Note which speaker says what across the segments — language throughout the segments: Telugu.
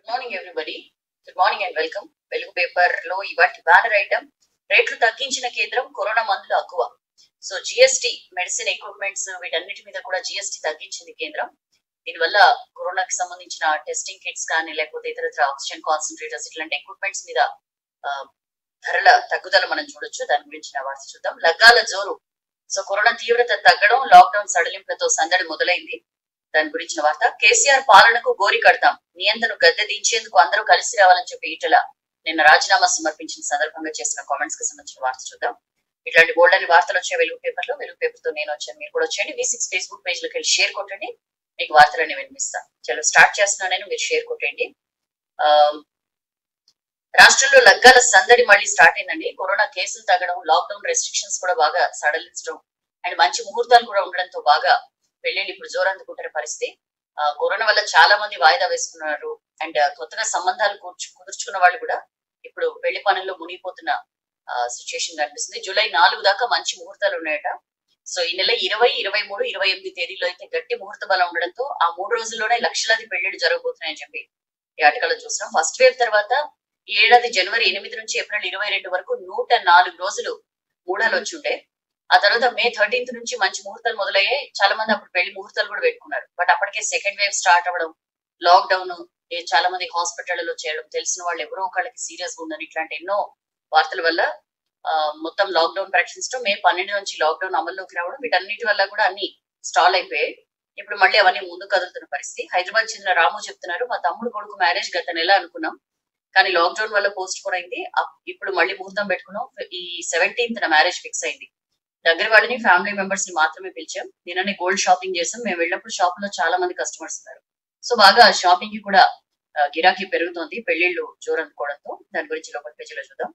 Speaker 1: morning everybody good morning and welcome Velugu paper లో ఇవాటి బ్యానర్ ఐటమ్ రేట్లు తగ్గించిన కేంద్రం కరోనా మందులు అక్కువ సో జిఎస్టి మెడిసిన్ ఎక్విప్మెంట్స్ వీటన్నిటి మీద కూడా జిఎస్టి తగ్గించింది కేంద్రం దీనివల్ల కరోనాకి సంబంధించిన టెస్టింగ్ కిట్స్ కానీ లేకపోతే ఇతరత్ర ఆక్సిజన్ కాన్సన్ట్రేటర్స్ ఇట్లాంటి ఎక్విప్మెంట్స్ మీద ఆ, ధరల తగ్గుదల మనం చూడొచ్చు దాని గురించిన వార్త చూద్దాం లగ్గాల జోరు సో కరోనా తీవ్రత తగ్గడం లాక్డౌన్ సడలింపులతో సందడి మొదలైంది దాని గురించిన వార్త కేసీఆర్ పాలనకు గోరి కడతాం నియంత్రణ గద్దె దించేందుకు అందరూ కలిసి రావాలని చెప్పి ఈటల నిన్న రాజీనామా సమర్పించిన సందర్భంగా చేసిన కామెంట్స్ కి సంబంధించిన వార్త చూద్దాం ఇట్లాంటి బోల్డ్ అని వార్తలు వచ్చే వెలుగు పేపర్ లో వెలుగు పేపర్ తో నేను వచ్చాను మీరు కూడా వచ్చేయండి వి సిక్స్ ఫేస్బుక్ పేజ్ లోకి వెళ్ళి షేర్ కొట్టండి మీకు వార్తలన్నీ వినిపిస్తా చలో స్టార్ట్ చేస్తున్నాను నేను మీరు షేర్ కొట్టండి ఆ, రాష్ట్రంలో లగ్గాల సందడి మళ్ళీ స్టార్ట్ అయిందండి కరోనా కేసులు తగ్గడం లాక్డౌన్ రెస్ట్రిక్షన్స్ కూడా బాగా సడలించడం అండ్ మంచి ముహూర్తాలు కూడా ఉండడంతో బాగా పెళ్లిళ్ళు ఇప్పుడు జోరందుకుంటున్న పరిస్థితి ఆ, కరోనా వల్ల చాలా మంది వాయిదా వేసుకున్నారు అండ్ కొత్తగా సంబంధాలు కూర్చు కుదుర్చుకున్న వాళ్ళు కూడా ఇప్పుడు పెళ్లి పనుల్లో మునిగిపోతున్న సిచ్యుయేషన్ కనిపిస్తుంది జూలై నాలుగు దాకా మంచి ముహూర్తాలు ఉన్నాయట సో ఈ నెల ఇరవై ఇరవై మూడు ఇరవై ఎనిమిది తేదీలో అయితే గట్టి ముహూర్త బలం ఉండడంతో ఆ మూడు రోజుల్లోనే లక్షలాది పెళ్లిళ్ళు జరగబోతున్నాయని చెప్పి ఈ ఆటగాలో చూస్తున్నాం ఫస్ట్ వేవ్ తర్వాత ఈ ఏడాది జనవరి ఎనిమిది నుంచి ఏప్రిల్ ఇరవై రెండు వరకు నూట నాలుగు రోజులు మూడాలు వచ్చి ఉంటే ఆ తర్వాత మే థర్టీన్త్ నుంచి మంచి ముహూర్తాలు మొదలయ్యాయి చాలా మంది అప్పుడు పెళ్లి ముహూర్తాలు కూడా పెట్టుకున్నారు బట్ అప్పటికే సెకండ్ వేవ్ స్టార్ట్ అవ్వడం లాక్డౌన్ చాలా మంది హాస్పిటల్లో చేయడం తెలిసిన వాళ్ళు ఎవరో ఒకళ్ళకి సీరియస్ గా ఉందని ఇట్లాంటి ఎన్నో వార్తల వల్ల ఆ, మొత్తం లాక్డౌన్ ప్రకటించడం మే పన్నెండు నుంచి లాక్డౌన్ అమల్లోకి రావడం వీటన్నిటి వల్ల కూడా అన్ని స్టాల్ అయిపోయాయి ఇప్పుడు మళ్ళీ అవన్నీ ముందు కదులుతున్న పరిస్థితి హైదరాబాద్ చెందిన రాము చెప్తున్నారు మా తమ్ముడు కొడుకు మ్యారేజ్ గత నెల అనుకున్నాం కానీ లాక్డౌన్ వల్ల పోస్ట్ పోన్ అయింది అప్- ఇప్పుడు మళ్ళీ ముహూర్తం పెట్టుకున్నాం ఈ సెవెంటీన్త్ నా మ్యారేజ్ ఫిక్స్ అయింది దగ్గర వాళ్ళని ఫ్యామిలీ మెంబర్స్ ని మాత్రమే పిలిచాం నిన్ననే గోల్డ్ షాపింగ్ చేసాం మేము వెళ్ళినప్పుడు షాప్ లో చాలా మంది కస్టమర్స్ ఉన్నారు సో బాగా షాపింగ్ కి కూడా ఆ, గిరాకీ పెరుగుతోంది పెళ్లిళ్ళు జోరనుకోవడంతో దాని గురించి లోపల పేజీలో చూద్దాం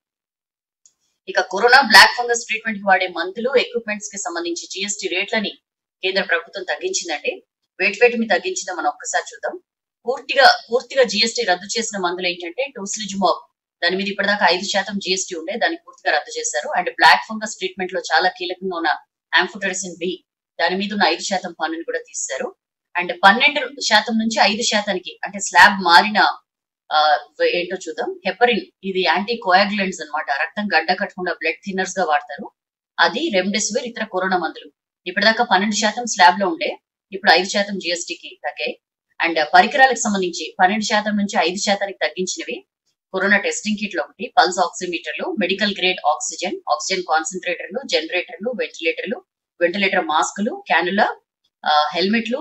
Speaker 1: ఇక కరోనా బ్లాక్ ఫంగస్ ట్రీట్మెంట్ కి వాడే మందులు ఎక్విప్మెంట్స్ కి సంబంధించి జిఎస్టీ రేట్లని కేంద్ర ప్రభుత్వం తగ్గించిందండి వేట్ వేట్ మీ తగ్గించిందో మనం ఒక్కసారి చూద్దాం పూర్తిగా పూర్తిగా జిఎస్టీ రద్దు చేసిన మందులు ఏంటంటే టోస్లిజుమాబ్ దాని మీద ఇప్పటిదాకా ఐదు శాతం జిఎస్టీ ఉండే దాన్ని పూర్తిగా రద్దు చేశారు అండ్ బ్లాక్ ఫంగస్ ట్రీట్మెంట్ లో చాలా కీలకంగా ఉన్న ఆంఫోటరిసిన్ బి దాని మీద ఉన్న ఐదు శాతం పన్నుని కూడా తీశారు అండ్ పన్నెండు శాతం నుంచి ఐదు శాతానికి అంటే స్లాబ్ మారిన ఆ, ఏంటో చూద్దాం హెపరిన్ ఇది యాంటీ కోయాగులెంట్స్ అన్నమాట రక్తం గడ్డ కట్టకుండా బ్లడ్ థిన్నర్స్ గా వాడతారు అది రెమ్డెసివిర్ ఇతర కరోనా మందులు ఇప్పటిదాకా పన్నెండు శాతం స్లాబ్ లో ఉండే ఇప్పుడు ఐదు శాతం జిఎస్టీకి తగ్గాయి అండ్ పరికరాలకు సంబంధించి పన్నెండు శాతం నుంచి ఐదు శాతానికి తగ్గించినవి కరోనా టెస్టింగ్ కిట్లు ఒకటి పల్స్ ఆక్సిమీటర్లు మెడికల్ గ్రేడ్ ఆక్సిజన్ ఆక్సిజన్ కాన్సన్ట్రేటర్లు జనరేటర్లు వెంటిలేటర్లు వెంటిలేటర్ మాస్కులు క్యానులా హెల్మెట్లు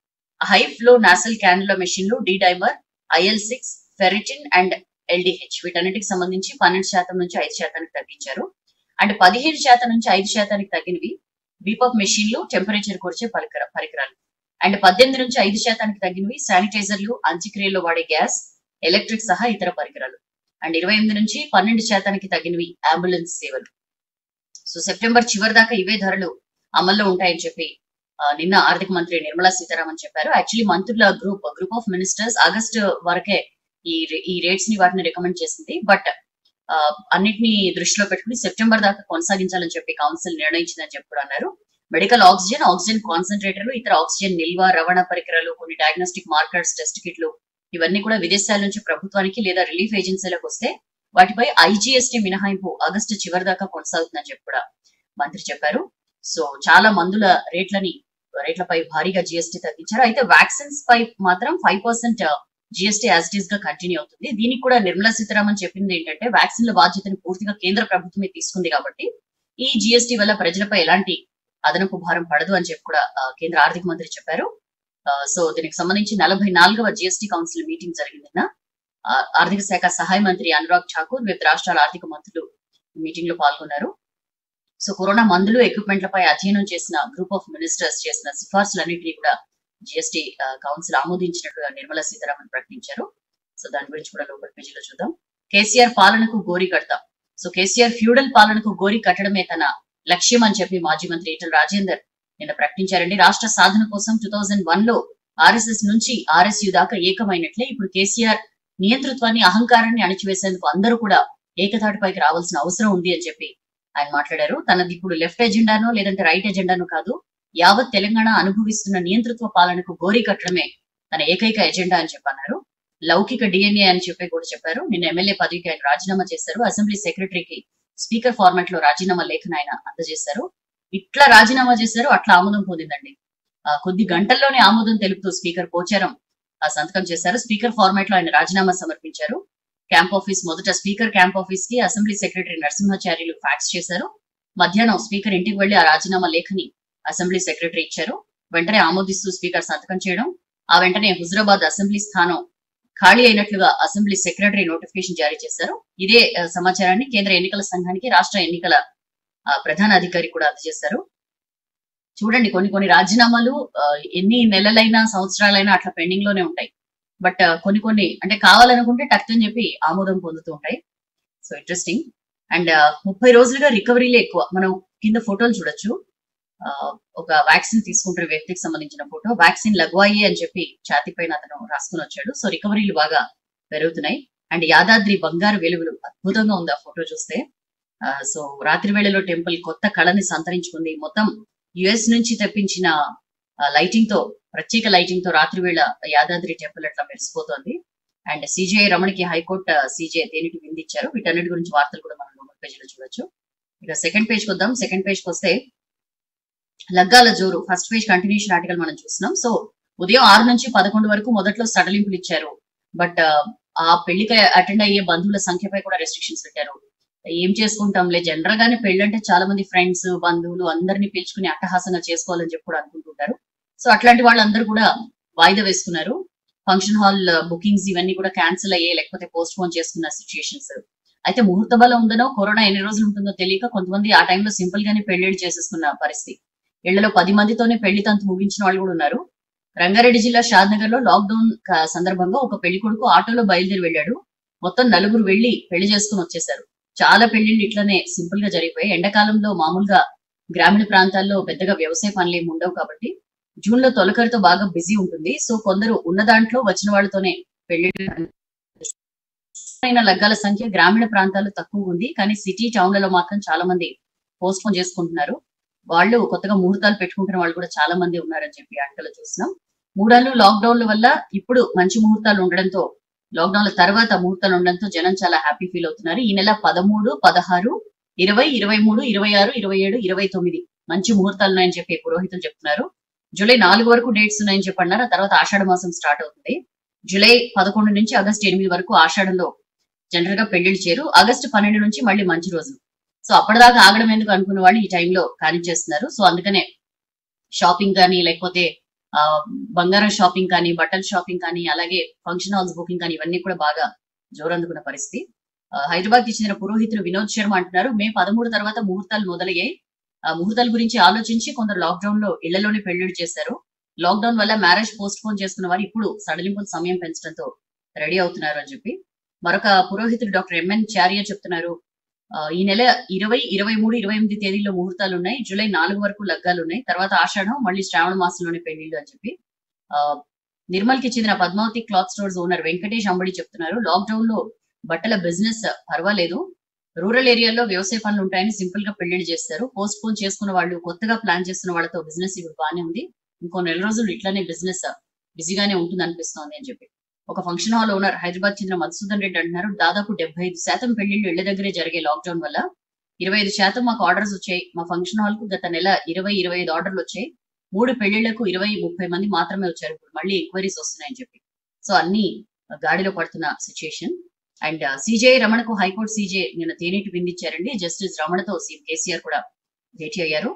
Speaker 1: హై ఫ్లో నాసల్ క్యానులా మెషిన్లు D dimer IL six ferritin and LDH వీటన్నిటికి సంబంధించి పన్నెండు శాతం నుంచి ఐదు శాతానికి తగ్గించారు అండ్ పదిహేను శాతం నుంచి ఐదు శాతానికి తగ్గినవి బీపప్ మెషిన్లు టెంపరేచర్ కొరిచే పరికర పరికరాలు అండ్ పద్దెనిమిది నుంచి ఐదు శాతానికి తగ్గినవి శానిటైజర్లు అంత్యక్రియల్లో వాడే గ్యాస్ ఎలక్ట్రిక్ సహా ఇతర పరికరాలు అండ్ ఇరవై ఎనిమిది నుంచి పన్నెండు శాతానికి తగ్గినవి అంబులెన్స్ సేవలు సో సెప్టెంబర్ చివరి దాకా ఇవే ధరలు అమల్లో ఉంటాయని చెప్పి ఆ, నిన్న ఆర్థిక మంత్రి నిర్మలా సీతారామన్ చెప్పారు యాక్చువల్లీ మంత్రుల group group of ministers August వరకే ఈ రే- ఈ రేట్స్ ని వాటిని రికమెండ్ చేసింది బట్ అన్నిటిని దృష్టిలో పెట్టుకుని సెప్టెంబర్ దాకా కొనసాగించాలని చెప్పి కౌన్సిల్ నిర్ణయించిందని చెప్పి కూడా అన్నారు మెడికల్ ఆక్సిజన్ ఆక్సిజన్ కాన్సన్ట్రేటర్లు ఇతర ఆక్సిజన్ నిల్వ రవాణా పరికరాలు కొన్ని డయాగ్నోస్టిక్ మార్కర్స్ టెస్ట్ కిట్లు ఇవన్నీ కూడా విదేశాల నుంచి ప్రభుత్వానికి లేదా రిలీఫ్ ఏజెన్సీలకు వస్తే వాటిపై ఐజీఎస్టీ మినహాయింపు ఆగస్టు చివరి దాకా కొనసాగుతుందని చెప్పి కూడా మంత్రి చెప్పారు సో చాలా మందుల రేట్లని రేట్లపై భారీగా జిఎస్టీ తగ్గించారు అయితే వ్యాక్సిన్స్ పై మాత్రం five percent GST as it is గా కంటిన్యూ అవుతుంది దీనికి కూడా నిర్మలా సీతారామన్ చెప్పింది ఏంటంటే వ్యాక్సిన్ల బాధ్యతను పూర్తిగా కేంద్ర ప్రభుత్వమే తీసుకుంది కాబట్టి ఈ జిఎస్టీ వల్ల ప్రజలపై ఎలాంటి అదనపు భారం పడదు అని చెప్పి కూడా ఆ, కేంద్ర ఆర్థిక మంత్రి చెప్పారు ఆ, సో దీనికి సంబంధించి నలభై నాలుగవ జిఎస్టీ కౌన్సిల్ మీటింగ్ జరిగింది నిన్న ఆ, ఆర్థిక శాఖ సహాయ మంత్రి అనురాగ్ ఠాకూర్ వివిధ రాష్ట్రాల ఆర్థిక మంత్రులు మీటింగ్ లో పాల్గొన్నారు సో కరోనా మందులు ఎక్విప్మెంట్లపై అధ్యయనం చేసిన గ్రూప్ ఆఫ్ మినిస్టర్స్ చేసిన సిఫార్సులన్నింటినీ కూడా జిఎస్టీ కౌన్సిల్ ఆమోదించినట్టుగా నిర్మలా సీతారామన్ ప్రకటించారు సో దాని గురించి కూడా లోపల పేజీలో చూద్దాం కేసీఆర్ పాలనకు గోరి కడతాం సో కేసీఆర్ ఫ్యూడల్ పాలనకు గోరి కట్టడమే తన లక్ష్యం అని చెప్పి మాజీ మంత్రి ఈటల రాజేందర్ నిన్న ప్రకటించారండి రాష్ట్ర సాధన కోసం టూ థౌజండ్ వన్ లో ఆర్ఎస్ఎస్ నుంచి ఆర్ఎస్యు దాకా ఏకమైనట్లే ఇప్పుడు కేసీఆర్ నియంతృత్వాన్ని అహంకారాన్ని అణిచివేసేందుకు అందరూ కూడా ఏకతాటిపైకి రావాల్సిన అవసరం ఉంది అని చెప్పి ఆయన మాట్లాడారు తనది ఇప్పుడు లెఫ్ట్ ఎజెండానో లేదంటే రైట్ ఎజెండానో కాదు యావత్ తెలంగాణ అనుభవిస్తున్న నియంతృత్వ పాలనకు గోరీ కట్టడమే తన ఏకైక ఎజెండా అని చెప్పన్నారు లౌకిక డిఎన్ఏ అని చెప్పి కూడా చెప్పారు నిన్న ఎమ్మెల్యే పదవికి ఆయన రాజీనామా చేశారు అసెంబ్లీ సెక్రటరీకి స్పీకర్ ఫార్మాట్ లో రాజీనామా లేఖను ఆయన అందజేశారు ఇట్లా రాజీనామా చేశారు అట్లా ఆమోదం పొందిందండి ఆ, కొద్ది గంటల్లోనే ఆమోదం తెలుపుతూ స్పీకర్ పోచారం ఆ, సంతకం చేశారు స్పీకర్ ఫార్మాట్ లో ఆయన రాజీనామా సమర్పించారు క్యాంప్ ఆఫీస్ మొదట స్పీకర్ క్యాంప్ ఆఫీస్ కి అసెంబ్లీ సెక్రటరీ నరసింహాచార్యులు ఫ్యాక్స్ చేశారు మధ్యాహ్నం స్పీకర్ ఇంటికి వెళ్లి ఆ రాజీనామా లేఖని అసెంబ్లీ సెక్రటరీ ఇచ్చారు వెంటనే ఆమోదిస్తూ స్పీకర్ సంతకం చేయడం ఆ వెంటనే హుజరాబాద్ అసెంబ్లీ స్థానం ఖాళీ అయినట్లుగా అసెంబ్లీ సెక్రటరీ నోటిఫికేషన్ జారీ చేశారు ఇదే ఆ, సమాచారాన్ని కేంద్ర ఎన్నికల సంఘానికి రాష్ట్ర ఎన్నికల ఆ, ప్రధాన అధికారి కూడా అందజేశారు చూడండి కొన్ని కొన్ని రాజీనామాలు ఆ, ఎన్ని నెలలైనా సంవత్సరాలైనా అట్లా పెండింగ్ లోనే ఉంటాయి బట్ కొన్ని కొన్ని అంటే కావాలనుకుంటే టక్ అని చెప్పి ఆమోదం పొందుతూ ఉంటాయి సో ఇంట్రెస్టింగ్ అండ్ ముప్పై రోజులుగా రికవరీలే ఎక్కువ మనం కింద ఫోటోలు చూడొచ్చు ఆ, ఒక వ్యాక్సిన్ తీసుకుంటున్న వ్యక్తికి సంబంధించిన ఫోటో వ్యాక్సిన్ లగ్వాయి అని చెప్పి ఛాతీ పైన అతను రాసుకుని వచ్చాడు సో రికవరీలు బాగా పెరుగుతున్నాయి అండ్ యాదాద్రి బంగారు వెలుగులు అద్భుతంగా ఉంది ఆ ఫోటో చూస్తే ఆ, సో రాత్రి వేళలో టెంపుల్ కొత్త కళని సంతరించుకుంది మొత్తం యుఎస్ నుంచి తెప్పించిన లైటింగ్ తో ప్రత్యేక లైటింగ్ తో రాత్రి వేళ యాదాద్రి టెంపుల్ అట్లా మెరిసిపోతోంది అండ్ సిజే రమణికి హైకోర్టు సిజే దేనికి విందిచ్చారు వీటన్నిటి గురించి వార్తలు కూడా మనం లోపల పేజీలో చూడొచ్చు ఇక సెకండ్ పేజ్ కి వద్దాం సెకండ్ పేజ్ కి వస్తే లగ్గాల జోరు ఫస్ట్ పేజ్ కంటిన్యూషన్ ఆర్టికల్ మనం చూస్తున్నాం సో ఉదయం ఆరు నుంచి పదకొండు వరకు మొదట్లో సడలింపులు ఇచ్చారు బట్ ఆ పెళ్లికి అటెండ్ అయ్యే బంధువుల సంఖ్యపై కూడా రెస్ట్రిక్షన్స్ పెట్టారు ఏం చేసుకుంటాంలే జనరల్ గానే పెళ్లి అంటే చాలా మంది ఫ్రెండ్స్ బంధువులు అందరినీ పిలుచుకుని అట్టహాసంగా చేసుకోవాలని చెప్పి కూడా అనుకుంటుంటారు సో అట్లాంటి వాళ్ళందరూ కూడా వాయిదా వేసుకున్నారు ఫంక్షన్ హాల్ బుకింగ్స్ ఇవన్నీ కూడా క్యాన్సిల్ అయ్యే లేకపోతే పోస్ట్ పోన్ చేసుకున్న సిచ్యుయేషన్స్ అయితే ముహూర్త బలం ఉందనో కరోనా ఎన్ని రోజులు ఉంటుందో తెలియక కొంతమంది ఆ టైంలో సింపుల్ గానే పెళ్లిళ్ళు చేసేసుకున్న పరిస్థితి ఇళ్లలో పది మందితోనే పెళ్లి తంతు ముగించిన వాళ్ళు కూడా ఉన్నారు రంగారెడ్డి జిల్లా షాద్ నగర్ లో లాక్డౌన్ క- సందర్భంగా ఒక పెళ్లి కొడుకు ఆటోలో బయలుదేరి వెళ్ళాడు మొత్తం నలుగురు వెళ్లి పెళ్లి చేసుకుని వచ్చేసారు చాలా పెళ్లిళ్ళు ఇట్లనే సింపుల్ గా జరిగిపోయాయి ఎండాకాలంలో మామూలుగా గ్రామీణ ప్రాంతాల్లో పెద్దగా వ్యవసాయ పనులు ఏమి ఉండవు కాబట్టి జూన్ లో తొలకరితో బాగా బిజీ ఉంటుంది సో కొందరు ఉన్న దాంట్లో వచ్చిన వాళ్ళతోనే పెళ్లి అయిన లగ్గాల సంఖ్య గ్రామీణ ప్రాంతాల్లో తక్కువ ఉంది కానీ సిటీ టౌన్లలో మాత్రం చాలా మంది పోస్ట్ పోన్ చేసుకుంటున్నారు వాళ్ళు కొత్తగా ముహూర్తాలు పెట్టుకుంటున్న వాళ్ళు కూడా చాలా మంది ఉన్నారని చెప్పి ఆటలు చూస్తున్నాం మూడాళ్ళు లాక్డౌన్ల వల్ల ఇప్పుడు మంచి ముహూర్తాలు ఉండడంతో లాక్డౌన్ల తర్వాత ముహూర్తాలు ఉండడంతో జనం చాలా హ్యాపీ ఫీల్ అవుతున్నారు ఈ నెల పదమూడు పదహారు ఇరవై ఇరవై మూడు ఇరవై ఆరు ఇరవై ఏడు ఇరవై తొమ్మిది మంచి ముహూర్తాలు ఉన్నాయని చెప్పి పురోహితులు చెప్తున్నారు జూలై నాలుగు వరకు డేట్స్ ఉన్నాయని చెప్పి అన్నారు ఆ తర్వాత ఆషాఢ మాసం స్టార్ట్ అవుతుంది జూలై పదకొండు నుంచి ఆగస్టు ఎనిమిది వరకు ఆషాఢంలో జనరల్ గా పెళ్లిళ్ళు చేరు ఆగస్టు పన్నెండు నుంచి మళ్ళీ మంచి రోజులు సో అప్పటిదాకా ఆగడం ఎందుకు అనుకున్న వాళ్ళు ఈ టైంలో కానిచ్చేస్తున్నారు సో అందుకనే షాపింగ్ కానీ లేకపోతే ఆ, బంగారం షాపింగ్ కానీ బట్టల షాపింగ్ కానీ అలాగే ఫంక్షన్ హాల్స్ బుకింగ్ కానీ ఇవన్నీ కూడా బాగా జోరందుకున్న పరిస్థితి ఆ, హైదరాబాద్ కి చెందిన పురోహితులు వినోద్ శర్మ అంటున్నారు మే పదమూడు తర్వాత ముహూర్తాలు మొదలయ్యాయి ఆ ముహూర్తాల గురించి ఆలోచించి కొందరు లాక్డౌన్ లో ఇళ్లలోనే పెళ్లిళ్ళు చేశారు లాక్డౌన్ వల్ల మ్యారేజ్ పోస్ట్ పోన్ చేసుకున్న వారు ఇప్పుడు సడలింపుల సమయం పెంచడంతో రెడీ అవుతున్నారు అని చెప్పి మరొక పురోహితుడు డాక్టర్ ఎంఎన్ చారియా చెప్తున్నారు ఆ, ఈ నెల ఇరవై ఇరవై మూడు ఇరవై ఎనిమిది తేదీల్లో ముహూర్తాలు ఉన్నాయి జూలై నాలుగు వరకు లగ్గాలు ఉన్నాయి తర్వాత ఆషాఢం మళ్ళీ శ్రావణ మాసంలోనే పెళ్లిళ్ళు అని చెప్పి ఆ, నిర్మల్ కి చెందిన Padmavathi cloth stores owner Venkatesh Ambadi చెప్తున్నారు లాక్డౌన్ లో బట్టల బిజినెస్ పర్వాలేదు రూరల్ ఏరియాలో వ్యవసాయ పనులు ఉంటాయని సింపుల్ గా పెళ్లిళ్ళు చేస్తారు పోస్ట్ పోన్ చేసుకున్న వాళ్ళు కొత్తగా ప్లాన్ చేస్తున్న వాళ్ళతో బిజినెస్ ఇప్పుడు బాగానే ఉంది ఇంకో నెల రోజులు ఇట్లానే బిజినెస్ బిజీగానే ఉంటుంది అనిపిస్తోంది అని చెప్పి ఒక ఫంక్షన్ హాల్ ఓనర్ హైదరాబాద్ చెందిన మధుసూదన్ రెడ్డి అంటున్నారు దాదాపు డెబ్బై ఐదు శాతం పెళ్లిళ్ళు ఇళ్ల దగ్గరే జరిగే లాక్డౌన్ వల్ల ఇరవై ఐదు శాతం మాకు ఆర్డర్స్ వచ్చాయి మా ఫంక్షన్ హాల్ కు గత నెల ఇరవై ఇరవై ఐదు ఆర్డర్లు వచ్చాయి మూడు పెళ్లిళ్లకు ఇరవై ముప్పై మంది మాత్రమే వచ్చారు ఇప్పుడు మళ్ళీ ఎంక్వైరీస్ వస్తున్నాయని చెప్పి సో అన్ని గాడిలో పడుతున్న సిచ్యుయేషన్ అండ్ సిజే రమణకు హైకోర్టు సీజే నిన్న తేనీటి విందిచ్చారండి జస్టిస్ రమణతో సీఎం కేసీఆర్ కూడా భేటీ అయ్యారు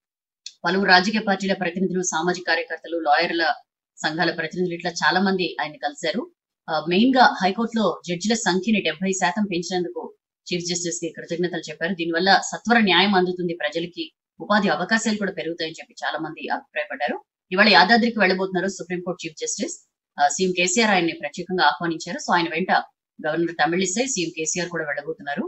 Speaker 1: పలువురు రాజకీయ పార్టీల ప్రతినిధులు సామాజిక కార్యకర్తలు లాయర్ల సంఘాల ప్రతినిధులు ఇట్లా చాలా మంది ఆయన కలిశారు మెయిన్ గా హైకోర్టులో జడ్జిల సంఖ్యని డెబ్బై శాతం పెంచినందుకు చీఫ్ జస్టిస్ కి కృతజ్ఞతలు చెప్పారు దీనివల్ల సత్వర న్యాయం అందుతుంది ప్రజలకి ఉపాధి అవకాశాలు కూడా పెరుగుతాయని చెప్పి చాలా మంది అభిప్రాయపడ్డారు ఇవాళ యాదాద్రికి వెళ్ళబోతున్నారు సుప్రీంకోర్టు చీఫ్ జస్టిస్ ఆ, సీఎం కేసీఆర్ ఆయన్ని ప్రత్యేకంగా ఆహ్వానించారు సో ఆయన వెంట గవర్నర్ తమిళిసై సీఎం కేసీఆర్ కూడా వెళ్ళబోతున్నారు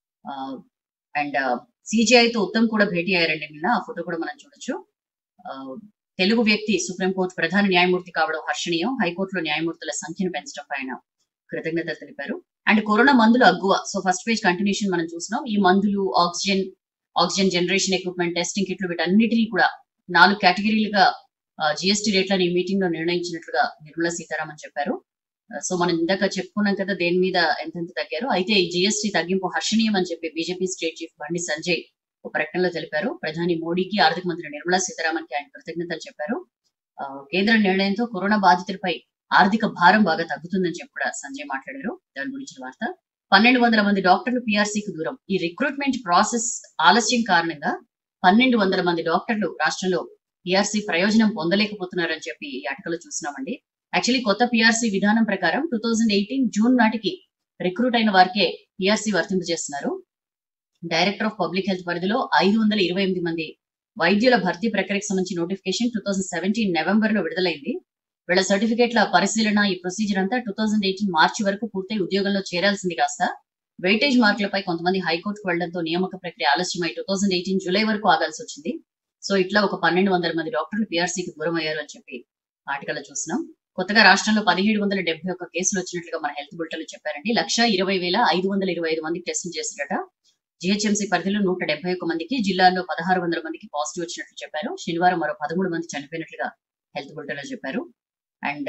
Speaker 1: అండ్ సిజిఐ తో ఉత్తమ్ కూడా భేటీ అయ్యారండి నిన్న ఆ ఫోటో కూడా మనం చూడొచ్చు ఆ, తెలుగు వ్యక్తి సుప్రీంకోర్టు ప్రధాన న్యాయమూర్తి కావడం హర్షణీయం హైకోర్టులో న్యాయమూర్తుల సంఖ్యను పెంచడంపై ఆయన కృతజ్ఞతలు తెలిపారు అండ్ కరోనా మందులు అగ్గువ సో ఫస్ట్ పేజ్ కంటిన్యూషన్ మనం చూసినాం ఈ మందులు oxygen oxygen generation equipment testing కిట్లు వీటన్నిటినీ కూడా నాలుగు కేటగిరీలుగా జిఎస్టీ రేట్లను ఈ మీటింగ్ లో నిర్ణయించినట్లుగా నిర్మలా సీతారామన్ చెప్పారు సో మనం ఇందాక చెప్పుకున్నాం కదా దేని మీద ఎంతెంత తగ్గారు అయితే ఈ జిఎస్టీ తగ్గింపు హర్షణీయం అని చెప్పి బీజేపీ స్టేట్ చీఫ్ బండి సంజయ్ ఒక ప్రకటనలో తెలిపారు ప్రధాని మోడీకి ఆర్థిక మంత్రి నిర్మలా సీతారామన్ కి ఆయన కృతజ్ఞతలు చెప్పారు ఆ, కేంద్ర నిర్ణయంతో కరోనా బాధితులపై ఆర్థిక భారం బాగా తగ్గుతుందని చెప్పి కూడా సంజయ్ మాట్లాడారు దాని గురించిన వార్త పన్నెండు వందల మంది డాక్టర్లు పిఆర్సీకి దూరం ఈ రిక్రూట్మెంట్ ప్రాసెస్ ఆలస్యం కారణంగా పన్నెండు వందల మంది డాక్టర్లు రాష్ట్రంలో పిఆర్సీ ప్రయోజనం పొందలేకపోతున్నారని చెప్పి ఈ అటకలో చూస్తున్నామండి యాక్చువల్లీ కొత్త పిఆర్సీ విధానం ప్రకారం టూ థౌజండ్ ఎయిటీన్ జూన్ నాటికి రిక్రూట్ అయిన వారికే పిఆర్సీ వర్తింపజేస్తున్నారు డైరెక్టర్ ఆఫ్ పబ్లిక్ హెల్త్ పరిధిలో ఐదు వందల ఇరవై ఎనిమిది మంది వైద్యుల భర్తీ ప్రక్రియకు సంబంధించి notification two thousand seventeen November లో విడుదలైంది వీళ్ళ సర్టిఫికేట్ల పరిశీలన ఈ ప్రొసీజర్ అంతా టూ థౌసండ్ ఎయిటీన్ మార్చి వరకు పూర్తయి ఉద్యోగంలో చేరాల్సింది కాస్త వెయిటేజ్ మార్కులపై కొంతమంది హైకోర్టుకు వెళ్లడంతో నియామక ప్రక్రియ ఆలస్యమై టూ థౌసండ్ ఎయిటీన్ జూలై వరకు ఆగాల్సి వచ్చింది సో ఇట్లా ఒక పన్నెండు వందల మంది డాక్టర్లు పిఆర్సీకి దూరం అయ్యారు అని చెప్పి ఆర్టికల్ చూస్తున్నాం కొత్తగా రాష్ట్రంలో పదిహేడు వందల డెబ్బై ఒక్క కేసులు వచ్చినట్లుగా మన హెల్త్ బులెటిన్ చెప్పారండి లక్ష ఇరవై వేల ఐదు వందల ఇరవై ఐదు మందికి టెస్టులు చేసినట జిహెచ్ఎంసీ పరిధిలో నూట డెబ్బై ఒక్క మందికి జిల్లాల్లో పదహారు వందల మందికి పాజిటివ్ వచ్చినట్లు చెప్పారు శనివారం మరో పదమూడు మంది చనిపోయినట్లుగా హెల్త్ బులెటిన్ లో చెప్పారు అండ్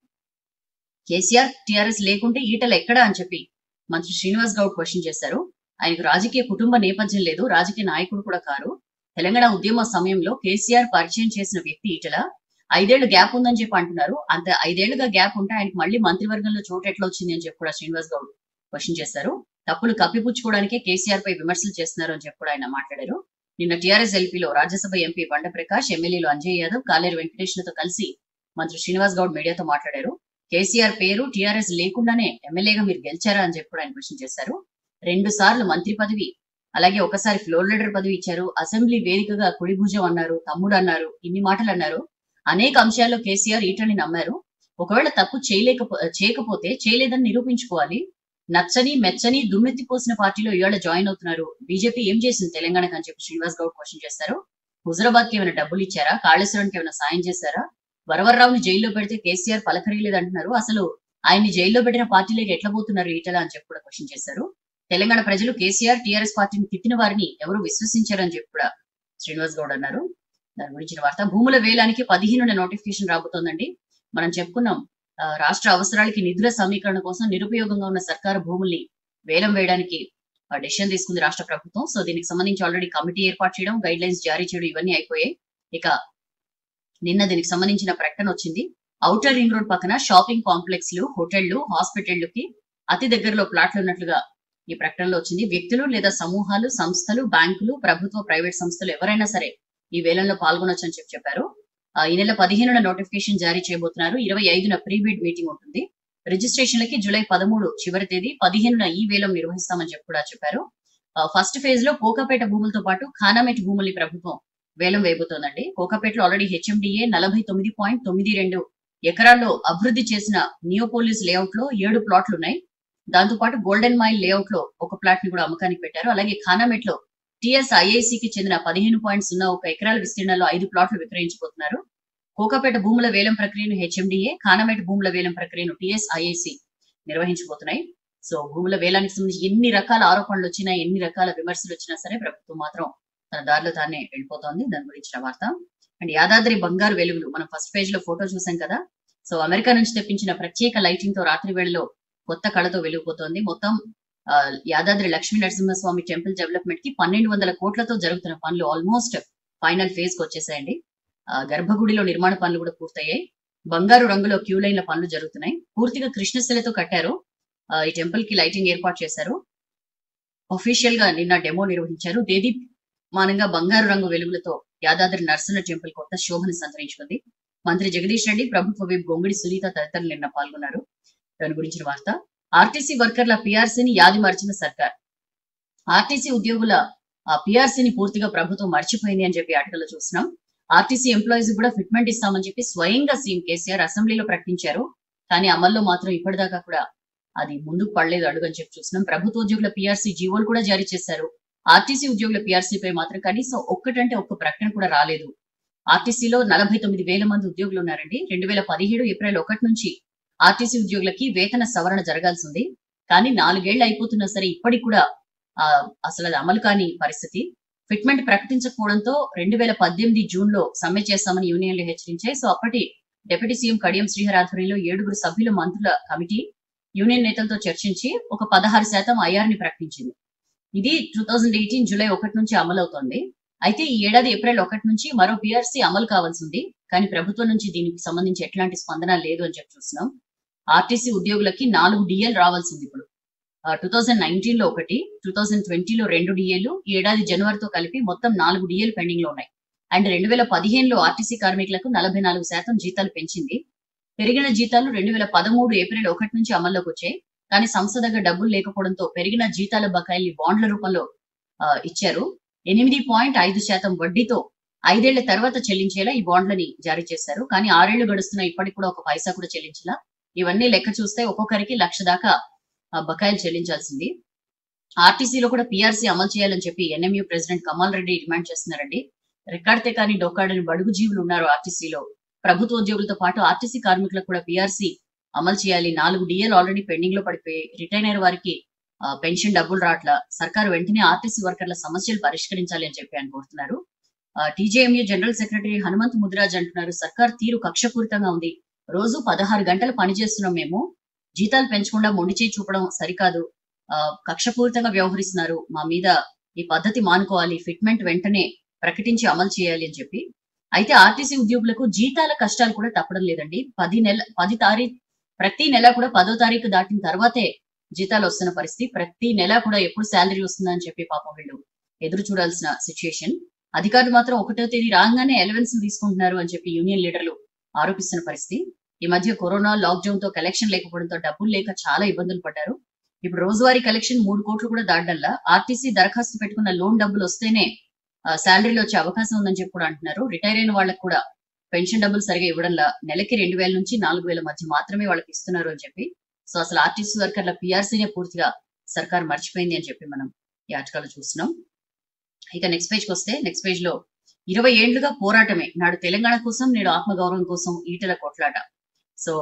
Speaker 1: కేసీఆర్ టిఆర్ఎస్ లేకుంటే ఈటలు ఎక్కడా అని చెప్పి మంత్రి శ్రీనివాస్ గౌడ్ క్వశ్చన్ చేశారు ఆయనకు రాజకీయ కుటుంబ నేపథ్యం లేదు రాజకీయ నాయకుడు కూడా కారు తెలంగాణ ఉద్యమ సమయంలో కేసీఆర్ పరిచయం చేసిన వ్యక్తి ఈటల ఐదేళ్లు గ్యాప్ ఉందని చెప్పి అంటున్నారు అంత ఐదేళ్లుగా గ్యాప్ ఉంటే ఆయనకు మళ్ళీ మంత్రివర్గంలో చోటు ఎట్లా వచ్చింది అని చెప్పి కూడా శ్రీనివాస్ గౌడ్ క్వశ్చన్ చేశారు తప్పులు కప్పిపుచ్చుకోవడానికే కేసీఆర్ పై విమర్శలు చేస్తున్నారు అని చెప్పి కూడా ఆయన మాట్లాడారు నిన్న టీఆర్ఎస్ ఎల్పీలో రాజ్యసభ ఎంపీ బండ ప్రకాష్ ఎమ్మెల్యేలు అంజయ్ యాదవ్ కాలేరు వెంకటేష్లతో కలిసి మంత్రి శ్రీనివాస్ గౌడ్ మీడియాతో మాట్లాడారు కేసీఆర్ పేరు టీఆర్ఎస్ లేకుండానే ఎమ్మెల్యేగా మీరు గెలిచారా అని చెప్పి కూడా ఆయన క్వశ్చన్ చేశారు రెండు సార్లు మంత్రి పదవి అలాగే ఒకసారి ఫ్లోర్ లీడర్ పదవి ఇచ్చారు అసెంబ్లీ వేదికగా కుడి భుజం అన్నారు తమ్ముడు అన్నారు ఇన్ని మాటలు అన్నారు అనేక అంశాల్లో కేసీఆర్ ఈటని నమ్మారు ఒకవేళ తప్పు చేయలేకపో చేయకపోతే చేయలేదని నిరూపించుకోవాలి నచ్చని మెచ్చని దుమ్మెత్తిపోసిన పార్టీలో ఇవాళ జాయిన్ అవుతున్నారు బీజేపీ ఏం చేసింది తెలంగాణకు అని చెప్పి శ్రీనివాస్ గౌడ్ క్వశ్చన్ చేస్తారు హుజరాబాద్ కి ఏమైనా డబ్బులు ఇచ్చారా కాళేశ్వరానికి ఏమైనా సాయం చేశారా వరవర్రావుని జైల్లో పెడితే కేసీఆర్ పలకరియలేదు అంటున్నారు అసలు ఆయన్ని జైల్లో పెట్టిన పార్టీలోకి ఎట్లా పోతున్నారు ఈటల అని చెప్పి కూడా క్వశ్చన్ చేశారు తెలంగాణ ప్రజలు కేసీఆర్ టీఆర్ఎస్ పార్టీని తిట్టిన వారిని ఎవరు విశ్వసించారని చెప్పి కూడా శ్రీనివాస్ గౌడ్ అన్నారు దాని గురించిన వార్త భూముల వేలానికి పదిహేనున నోటిఫికేషన్ రాబోతోందండి మనం చెప్పుకున్నాం ఆ, రాష్ట్ర అవసరాలకి నిధుల సమీకరణ కోసం నిరుపయోగంగా ఉన్న సర్కారు భూముల్ని వేలం వేయడానికి డెసిషన్ తీసుకుంది రాష్ట్ర ప్రభుత్వం సో దీనికి సంబంధించి ఆల్రెడీ కమిటీ ఏర్పాటు చేయడం గైడ్ లైన్స్ జారీ చేయడం ఇవన్నీ అయిపోయాయి ఇక నిన్న దీనికి సంబంధించిన ప్రకటన వచ్చింది ఔటర్ రింగ్ రోడ్ పక్కన షాపింగ్ కాంప్లెక్స్ లు హోటళ్లు హాస్పిటళ్లకి అతి దగ్గరలో ప్లాట్లు ఉన్నట్లుగా ఈ ప్రకటనలో వచ్చింది వ్యక్తులు లేదా సమూహాలు సంస్థలు బ్యాంకులు ప్రభుత్వ ప్రైవేట్ సంస్థలు ఎవరైనా సరే ఈ వేలంలో పాల్గొనొచ్చు అని చెప్పి చెప్పారు ఆ, ఈ నెల పదిహేనున నోటిఫికేషన్ జారీ చేయబోతున్నారు ఇరవై ఐదున ప్రీ బిడ్ మీటింగ్ ఉంటుంది రిజిస్ట్రేషన్లకి జూలై పదమూడు చివరి తేదీ పదిహేనున ఈ వేలం నిర్వహిస్తామని చెప్పి కూడా చెప్పారు ఫస్ట్ ఫేజ్ లో కోకాపేట భూములతో పాటు ఖానామెట్ భూముల్ని ప్రభుత్వం వేలం వేయబోతోందండి కోకాపేటలో ఆల్రెడీ హెచ్ఎండిఏ నలభై తొమ్మిది పాయింట్ తొమ్మిది రెండు ఎకరాల్లో అభివృద్ధి చేసిన నియోపోలిస్ లేఅవుట్ లో ఏడు ప్లాట్లు ఉన్నాయి దాంతో పాటు గోల్డెన్ మైల్ లేఅవుట్ లో ఒక ప్లాట్ ని కూడా అమ్మకానికి పెట్టారు అలాగే ఖానామెట్ లో టిఎస్ కి చెందిన పదిహేను పాయింట్ సున్నా ఒక ఎకరాల విస్తీర్ణంలో ఐదు ప్లాట్లు విక్రయించబోతున్నారు కోకాపేట భూముల వేలం ప్రక్రియను హెచ్ఎండిఏ ఖానామెట్ భూముల వేలం ప్రక్రియను టిఎస్ ఐఐసి నిర్వహించబోతున్నాయి సో భూముల వేలానికి సంబంధించి ఎన్ని రకాల ఆరోపణలు వచ్చినా ఎన్ని రకాల విమర్శలు వచ్చినా సరే ప్రభుత్వం మాత్రం తన దారిలో తానే వెళ్ళిపోతోంది దాని గురించిన వార్త అండ్ యాదాద్రి బంగారు వెలుగులు మనం ఫస్ట్ పేజ్ లో ఫోటో చూసాం కదా సో అమెరికా నుంచి తెప్పించిన ప్రత్యేక లైటింగ్ తో రాత్రి వేళలో కొత్త కళతో వెలిగిపోతోంది మొత్తం ఆ, యాదాద్రి లక్ష్మీ నరసింహస్వామి టెంపుల్ డెవలప్మెంట్ కి పన్నెండు వందల కోట్లతో జరుగుతున్న పనులు ఆల్మోస్ట్ ఫైనల్ ఫేజ్ కి వచ్చేసాయండి ఆ, గర్భగుడిలో నిర్మాణ పనులు కూడా పూర్తయ్యాయి బంగారు రంగులో క్యూ లైన్ల పనులు జరుగుతున్నాయి పూర్తిగా కృష్ణశిలతో కట్టారు ఆ, ఈ టెంపుల్ కి లైటింగ్ ఏర్పాటు చేశారు అఫీషియల్ గా నిన్న డెమో నిర్వహించారు దేదీమానంగా బంగారు రంగు వెలుగులతో యాదాద్రి నరసింహ టెంపుల్ కొత్త శోభను సంతరించుకుంది మంత్రి జగదీష్ రెడ్డి ప్రభుత్వ విప్ గొంగిడి సునీత తదితరులు నిన్న పాల్గొన్నారు దాని గురించిన వార్త ఆర్టీసీ వర్కర్ల పిఆర్సీని యాది మార్చిన సర్కార్ ఆర్టీసీ ఉద్యోగుల పిఆర్సీని పూర్తిగా ప్రభుత్వం మర్చిపోయింది అని చెప్పి ఆర్టికల్లో చూస్తున్నాం ఆర్టీసీ ఎంప్లాయీస్ కూడా ఫిట్మెంట్ ఇస్తామని చెప్పి స్వయంగా సీఎం కేసీఆర్ అసెంబ్లీలో ప్రకటించారు కానీ అమల్లో మాత్రం ఇప్పటిదాకా కూడా అది ముందుకు పడలేదు అడుగు అని చెప్పి చూస్తున్నాం ప్రభుత్వ ఉద్యోగుల పిఆర్సీ జీవోలు కూడా జారీ చేశారు ఆర్టీసీ ఉద్యోగుల PRC పై మాత్రం కనీసం ఒక్కటంటే ఒక్క ప్రకటన కూడా రాలేదు ఆర్టీసీలో నలభై తొమ్మిది వేల మంది ఉద్యోగులు ఉన్నారండి రెండు వేల పదిహేడు ఏప్రిల్ ఒకటి నుంచి ఆర్టీసీ ఉద్యోగులకి వేతన సవరణ జరగాల్సి ఉంది కానీ నాలుగేళ్లు అయిపోతున్నా సరే ఇప్పటికి కూడా ఆ, అసలు అది అమలు కాని పరిస్థితి ఫిట్మెంట్ ప్రకటించకపోవడంతో రెండు వేల పద్దెనిమిది జూన్ లో సమ్మె చేస్తామని యూనియన్లు హెచ్చరించాయి సో అప్పటి డిప్యూటీ సీఎం కడియం శ్రీహర్ ఆధ్వర్యంలో ఏడుగురు సభ్యుల మంత్రుల కమిటీ యూనియన్ నేతలతో చర్చించి ఒక పదహారు శాతం ఐఆర్ ని ప్రకటించింది ఇది టూ థౌజండ్ ఎయిటీన్ జూలై ఒకటి నుంచి అమలవుతోంది అయితే ఈ ఏడాది ఏప్రిల్ ఒకటి నుంచి మరో పిఆర్సీ అమలు కావాల్సి ఉంది కానీ ప్రభుత్వం నుంచి దీనికి సంబంధించి ఎట్లాంటి స్పందన లేదు అని చెప్పి చూస్తున్నాం ఆర్టీసీ ఉద్యోగులకి నాలుగు డిఎల్ రావాల్సింది ఇప్పుడు టూ థౌజండ్ నైన్టీన్ లో ఒకటి టూ థౌజండ్ ట్వంటీలో రెండు డిఏలు ఈ ఏడాది జనవరితో కలిపి మొత్తం నాలుగు డిఏలు పెండింగ్ లో ఉన్నాయి అండ్ రెండు వేల పదిహేనులో ఆర్టీసీ కార్మికులకు నలభై నాలుగు శాతం జీతాలు పెంచింది పెరిగిన జీతాలు రెండు వేల పదమూడు ఏప్రిల్ ఒకటి నుంచి అమల్లోకి వచ్చాయి కానీ సంస్థ దగ్గర డబ్బులు లేకపోవడంతో పెరిగిన జీతాల బకాయిల్ని బాండ్ల రూపంలో ఆ, ఇచ్చారు ఎనిమిది పాయింట్ ఐదు శాతం వడ్డీతో ఐదేళ్ల తర్వాత చెల్లించేలా ఈ బాండ్లని జారీ చేశారు కానీ ఆరేళ్లు గడుస్తున్న ఇప్పటికి కూడా ఒక పైసా కూడా చెల్లించలా ఇవన్నీ లెక్క చూస్తే ఒక్కొక్కరికి లక్ష దాకా ఆ, బకాయిలు చెల్లించాల్సింది ఆర్టీసీలో కూడా పీఆర్సీ అమలు చేయాలని చెప్పి NMU president Kamal Reddy demand చేస్తున్నారండి రికార్డితే కానీ డొక్కాడని బడుగు జీవులు ఉన్నారు ఆర్టీసీలో ప్రభుత్వ ఉద్యోగులతో పాటు ఆర్టీసీ కార్మికులకు కూడా పీఆర్సీ అమలు చేయాలి నాలుగు డిఎల్ ఆల్రెడీ పెండింగ్ లో పడిపోయి రిటైర్ అయిన వారికి ఆ, పెన్షన్ డబ్బులు రావట్లా సర్కారు వెంటనే ఆర్టీసీ వర్కర్ల సమస్యలు పరిష్కరించాలి అని చెప్పి ఆయన కోరుతున్నారు TJMU general secretary Hanumanth Mudiraj అంటున్నారు సర్కార్ తీరు కక్షపూరితంగా ఉంది రోజు పదహారు గంటలు పనిచేస్తున్నాం మేము జీతాలు పెంచకుండా మొండి చేయి చూపడం సరికాదు ఆ, కక్షపూరితంగా వ్యవహరిస్తున్నారు మా మీద ఈ పద్ధతి మానుకోవాలి ఫిట్మెంట్ వెంటనే ప్రకటించి అమలు చేయాలి అని చెప్పి అయితే ఆర్టీసీ ఉద్యోగులకు జీతాల కష్టాలు కూడా తప్పడం లేదండి పది నెల పది తారీఖు ప్రతి నెల కూడా పదో తారీఖు దాటిన తర్వాతే జీతాలు వస్తున్న పరిస్థితి ప్రతి నెల కూడా ఎప్పుడు శాలరీ వస్తుందని చెప్పి పాపం వీళ్ళు ఎదురు చూడాల్సిన సిచ్యుయేషన్ అధికారులు మాత్రం ఒకటో తేదీ రాగానే ఎలవెన్స్ తీసుకుంటున్నారు అని చెప్పి యూనియన్ లీడర్లు ఆరోపిస్తున్న పరిస్థితి ఈ మధ్య కరోనా లాక్డౌన్ తో కలెక్షన్ లేకపోవడంతో డబ్బులు లేక చాలా ఇబ్బందులు పడ్డారు ఇప్పుడు రోజువారీ కలెక్షన్ మూడు కోట్లు కూడా దాటల్లా ఆర్టీసీ దరఖాస్తు పెట్టుకున్న లోన్ డబ్బులు వస్తేనే శాలరీలో వచ్చే అవకాశం ఉందని చెప్పి కూడా అంటున్నారు రిటైర్ అయిన వాళ్ళకి కూడా పెన్షన్ డబ్బులు సరిగా ఇవ్వడంలా నెలకి రెండు వేల నుంచి నాలుగు వేల మధ్య మాత్రమే వాళ్ళకి ఇస్తున్నారు అని చెప్పి సో అసలు ఆర్టీసీ వర్కర్ల పిఆర్సీనే పూర్తిగా సర్కార్ మర్చిపోయింది అని చెప్పి మనం ఈ ఆర్టికల్ చూస్తున్నాం ఇక నెక్స్ట్ పేజ్ కి వస్తే నెక్స్ట్ పేజ్ లో ఇరవై ఏళ్లుగా పోరాటమే నాడు తెలంగాణ కోసం నేడు ఆత్మగౌరవం కోసం ఈటల కొట్లాట సో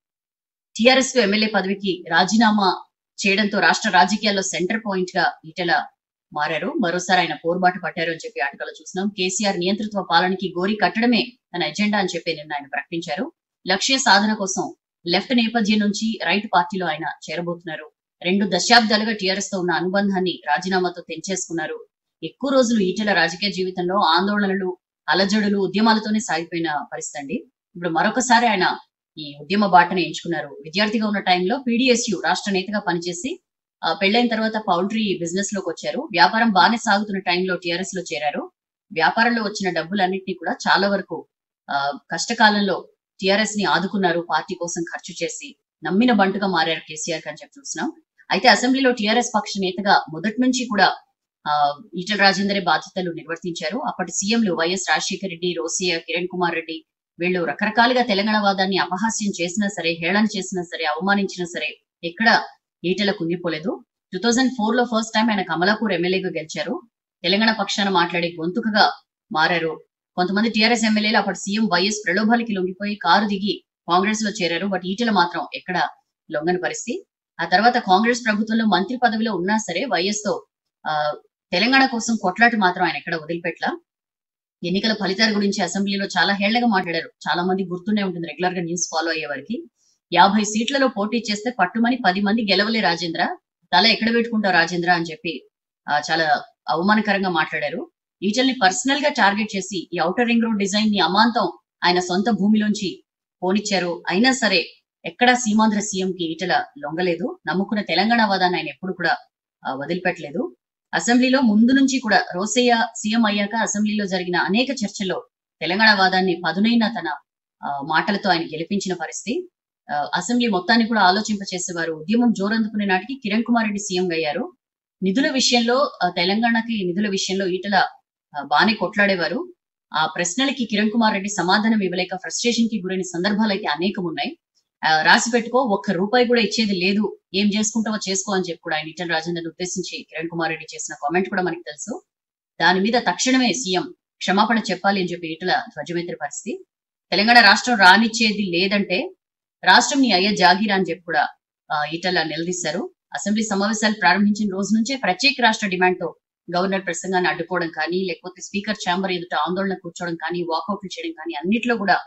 Speaker 1: టిఆర్ఎస్ ఎమ్మెల్యే పదవికి రాజీనామా చేయడంతో రాష్ట్ర రాజకీయాల్లో సెంటర్ పాయింట్ గా ఈటెల మారారు మరోసారి ఆయన పోరుబాటు పట్టారు అని చెప్పి ఆటగాలో చూసినాం కేసీఆర్ నియంతృత్వ పాలనకి గోరి కట్టడమే తన ఎజెండా అని చెప్పి నిన్న ఆయన ప్రకటించారు లక్ష్య సాధన కోసం లెఫ్ట్ నేపథ్యం నుంచి రైట్ పార్టీలో ఆయన చేరబోతున్నారు రెండు దశాబ్దాలుగా టీఆర్ఎస్ తో ఉన్న అనుబంధాన్ని రాజీనామాతో తెంచేసుకున్నారు ఎక్కువ రోజులు ఈటెల రాజకీయ జీవితంలో ఆందోళనలు అలజడులు ఉద్యమాలతోనే సాగిపోయిన పరిస్థితి అండి ఇప్పుడు మరొకసారి ఆయన ఈ ఉద్యమ బాటని ఎంచుకున్నారు విద్యార్థిగా ఉన్న టైంలో పీడిఎస్యు రాష్ట్ర నేతగా పనిచేసి ఆ, పెళ్ళైన తర్వాత పౌల్ట్రీ బిజినెస్ లోకి వచ్చారు వ్యాపారం బాగానే సాగుతున్న టైంలో టిఆర్ఎస్ లో చేరారు వ్యాపారంలో వచ్చిన డబ్బులన్నింటినీ కూడా చాలా వరకు ఆ, కష్టకాలంలో టిఆర్ఎస్ ని ఆదుకున్నారు పార్టీ కోసం ఖర్చు చేసి నమ్మిన బంటుగా మారారు కేసీఆర్ అని చెప్పి చూస్తున్నాం అయితే అసెంబ్లీలో టిఆర్ఎస్ పక్ష నేతగా మొదటి నుంచి కూడా ఆ, ఈటల రాజేందరే బాధ్యతలు నిర్వర్తించారు అప్పటి సీఎంలు వైఎస్ రాజశేఖర రెడ్డి రోసియా కిరణ్ కుమార్ రెడ్డి వీళ్ళు రకరకాలుగా తెలంగాణ వాదాన్ని అపహాస్యం చేసినా సరే హేళన చేసినా సరే అవమానించినా సరే ఎక్కడ ఈటెల కుంగిపోలేదు టూ థౌజండ్ ఫోర్ లో ఫస్ట్ టైం ఆయన కమలాపూర్ ఎమ్మెల్యేగా గెలిచారు తెలంగాణ పక్షాన మాట్లాడే గొంతుకగా మారారు కొంతమంది టీఆర్ఎస్ ఎమ్మెల్యేలు అప్పటి సీఎం వైఎస్ ప్రలోభాలకి లొంగిపోయి కారు దిగి కాంగ్రెస్ లో చేరారు బట్ ఈటెల మాత్రం ఎక్కడ లొంగని పరిస్థితి ఆ తర్వాత కాంగ్రెస్ ప్రభుత్వంలో మంత్రి పదవిలో ఉన్నా సరే వైఎస్ తో ఆ, తెలంగాణ కోసం కొట్లాట మాత్రం ఆయన ఎక్కడ వదిలిపెట్ల ఎన్నికల ఫలితాల గురించి అసెంబ్లీలో చాలా హేళ్లగా మాట్లాడారు చాలా మంది గుర్తుండే ఉంటుంది రెగ్యులర్ గా న్యూస్ ఫాలో అయ్యే వారికి యాభై సీట్లలో పోటీ చేస్తే పట్టుమని పది మంది గెలవలే రాజేంద్ర తల ఎక్కడ పెట్టుకుంటావు రాజేంద్ర అని చెప్పి ఆ, చాలా అవమానకరంగా మాట్లాడారు ఈటల్ని పర్సనల్ గా టార్గెట్ చేసి ఈ ఔటర్ రింగ్ రోడ్ డిజైన్ ని అమాంతం ఆయన సొంత భూమిలోంచి పోనిచ్చారు అయినా సరే ఎక్కడా సీమాంధ్ర సీఎం కి ఈటల లొంగలేదు నమ్ముకున్న తెలంగాణ వాదాన్ని ఆయన ఎప్పుడు కూడా ఆ, వదిలిపెట్టలేదు అసెంబ్లీలో ముందు నుంచి కూడా రోసయ్య సీఎం అయ్యాక అసెంబ్లీలో జరిగిన అనేక చర్చల్లో తెలంగాణ వాదాన్ని పదునైన తన ఆ, మాటలతో ఆయన గెలిపించిన పరిస్థితి ఆ, అసెంబ్లీ మొత్తాన్ని కూడా ఆలోచింపచేసేవారు ఉద్యమం జోరందుకునే నాటికి కిరణ్ కుమార్ రెడ్డి సీఎం అయ్యారు నిధుల విషయంలో ఆ, తెలంగాణకి నిధుల విషయంలో ఈటల ఆ, బానే కొట్లాడేవారు ఆ ప్రశ్నలకి కిరణ్ కుమార్ రెడ్డి సమాధానం ఇవ్వలేక ఫ్రస్ట్రేషన్ కి గురైన సందర్భాలు అయితే అనేకం ఉన్నాయి ఆ, రాసి పెట్టుకో ఒక్క రూపాయి కూడా ఇచ్చేది లేదు ఏం చేసుకుంటావో చేసుకో అని చెప్పి కూడా ఆయన ఈటల రాజేందర్ ఉద్దేశించి కిరణ్ కుమార్ రెడ్డి చేసిన కామెంట్ కూడా మనకి తెలుసు దాని మీద తక్షణమే సీఎం క్షమాపణ చెప్పాలి అని చెప్పి ఈటల ధ్వజమెత్తిన పరిస్థితి తెలంగాణ రాష్ట్రం రానిచ్చేది లేదంటే రాష్ట్రం నీ అయ్యే జాగీరా అని చెప్పి కూడా ఆ, ఈటల నిలదీశారు అసెంబ్లీ సమావేశాలు ప్రారంభించిన రోజు నుంచే ప్రత్యేక రాష్ట్ర డిమాండ్ తో గవర్నర్ ప్రసంగాన్ని అడ్డుకోవడం కానీ లేకపోతే స్పీకర్ ఛాంబర్ ఎదుట ఆందోళన కూర్చోవడం కానీ వాకౌట్లు చేయడం కానీ అన్నిట్లో కూడా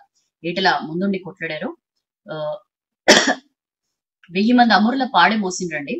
Speaker 1: ఈటల ముందుండి కొట్లాడారు ఆ, వెయ్యి మంది అమరుల పాడే మోసిండ్రండి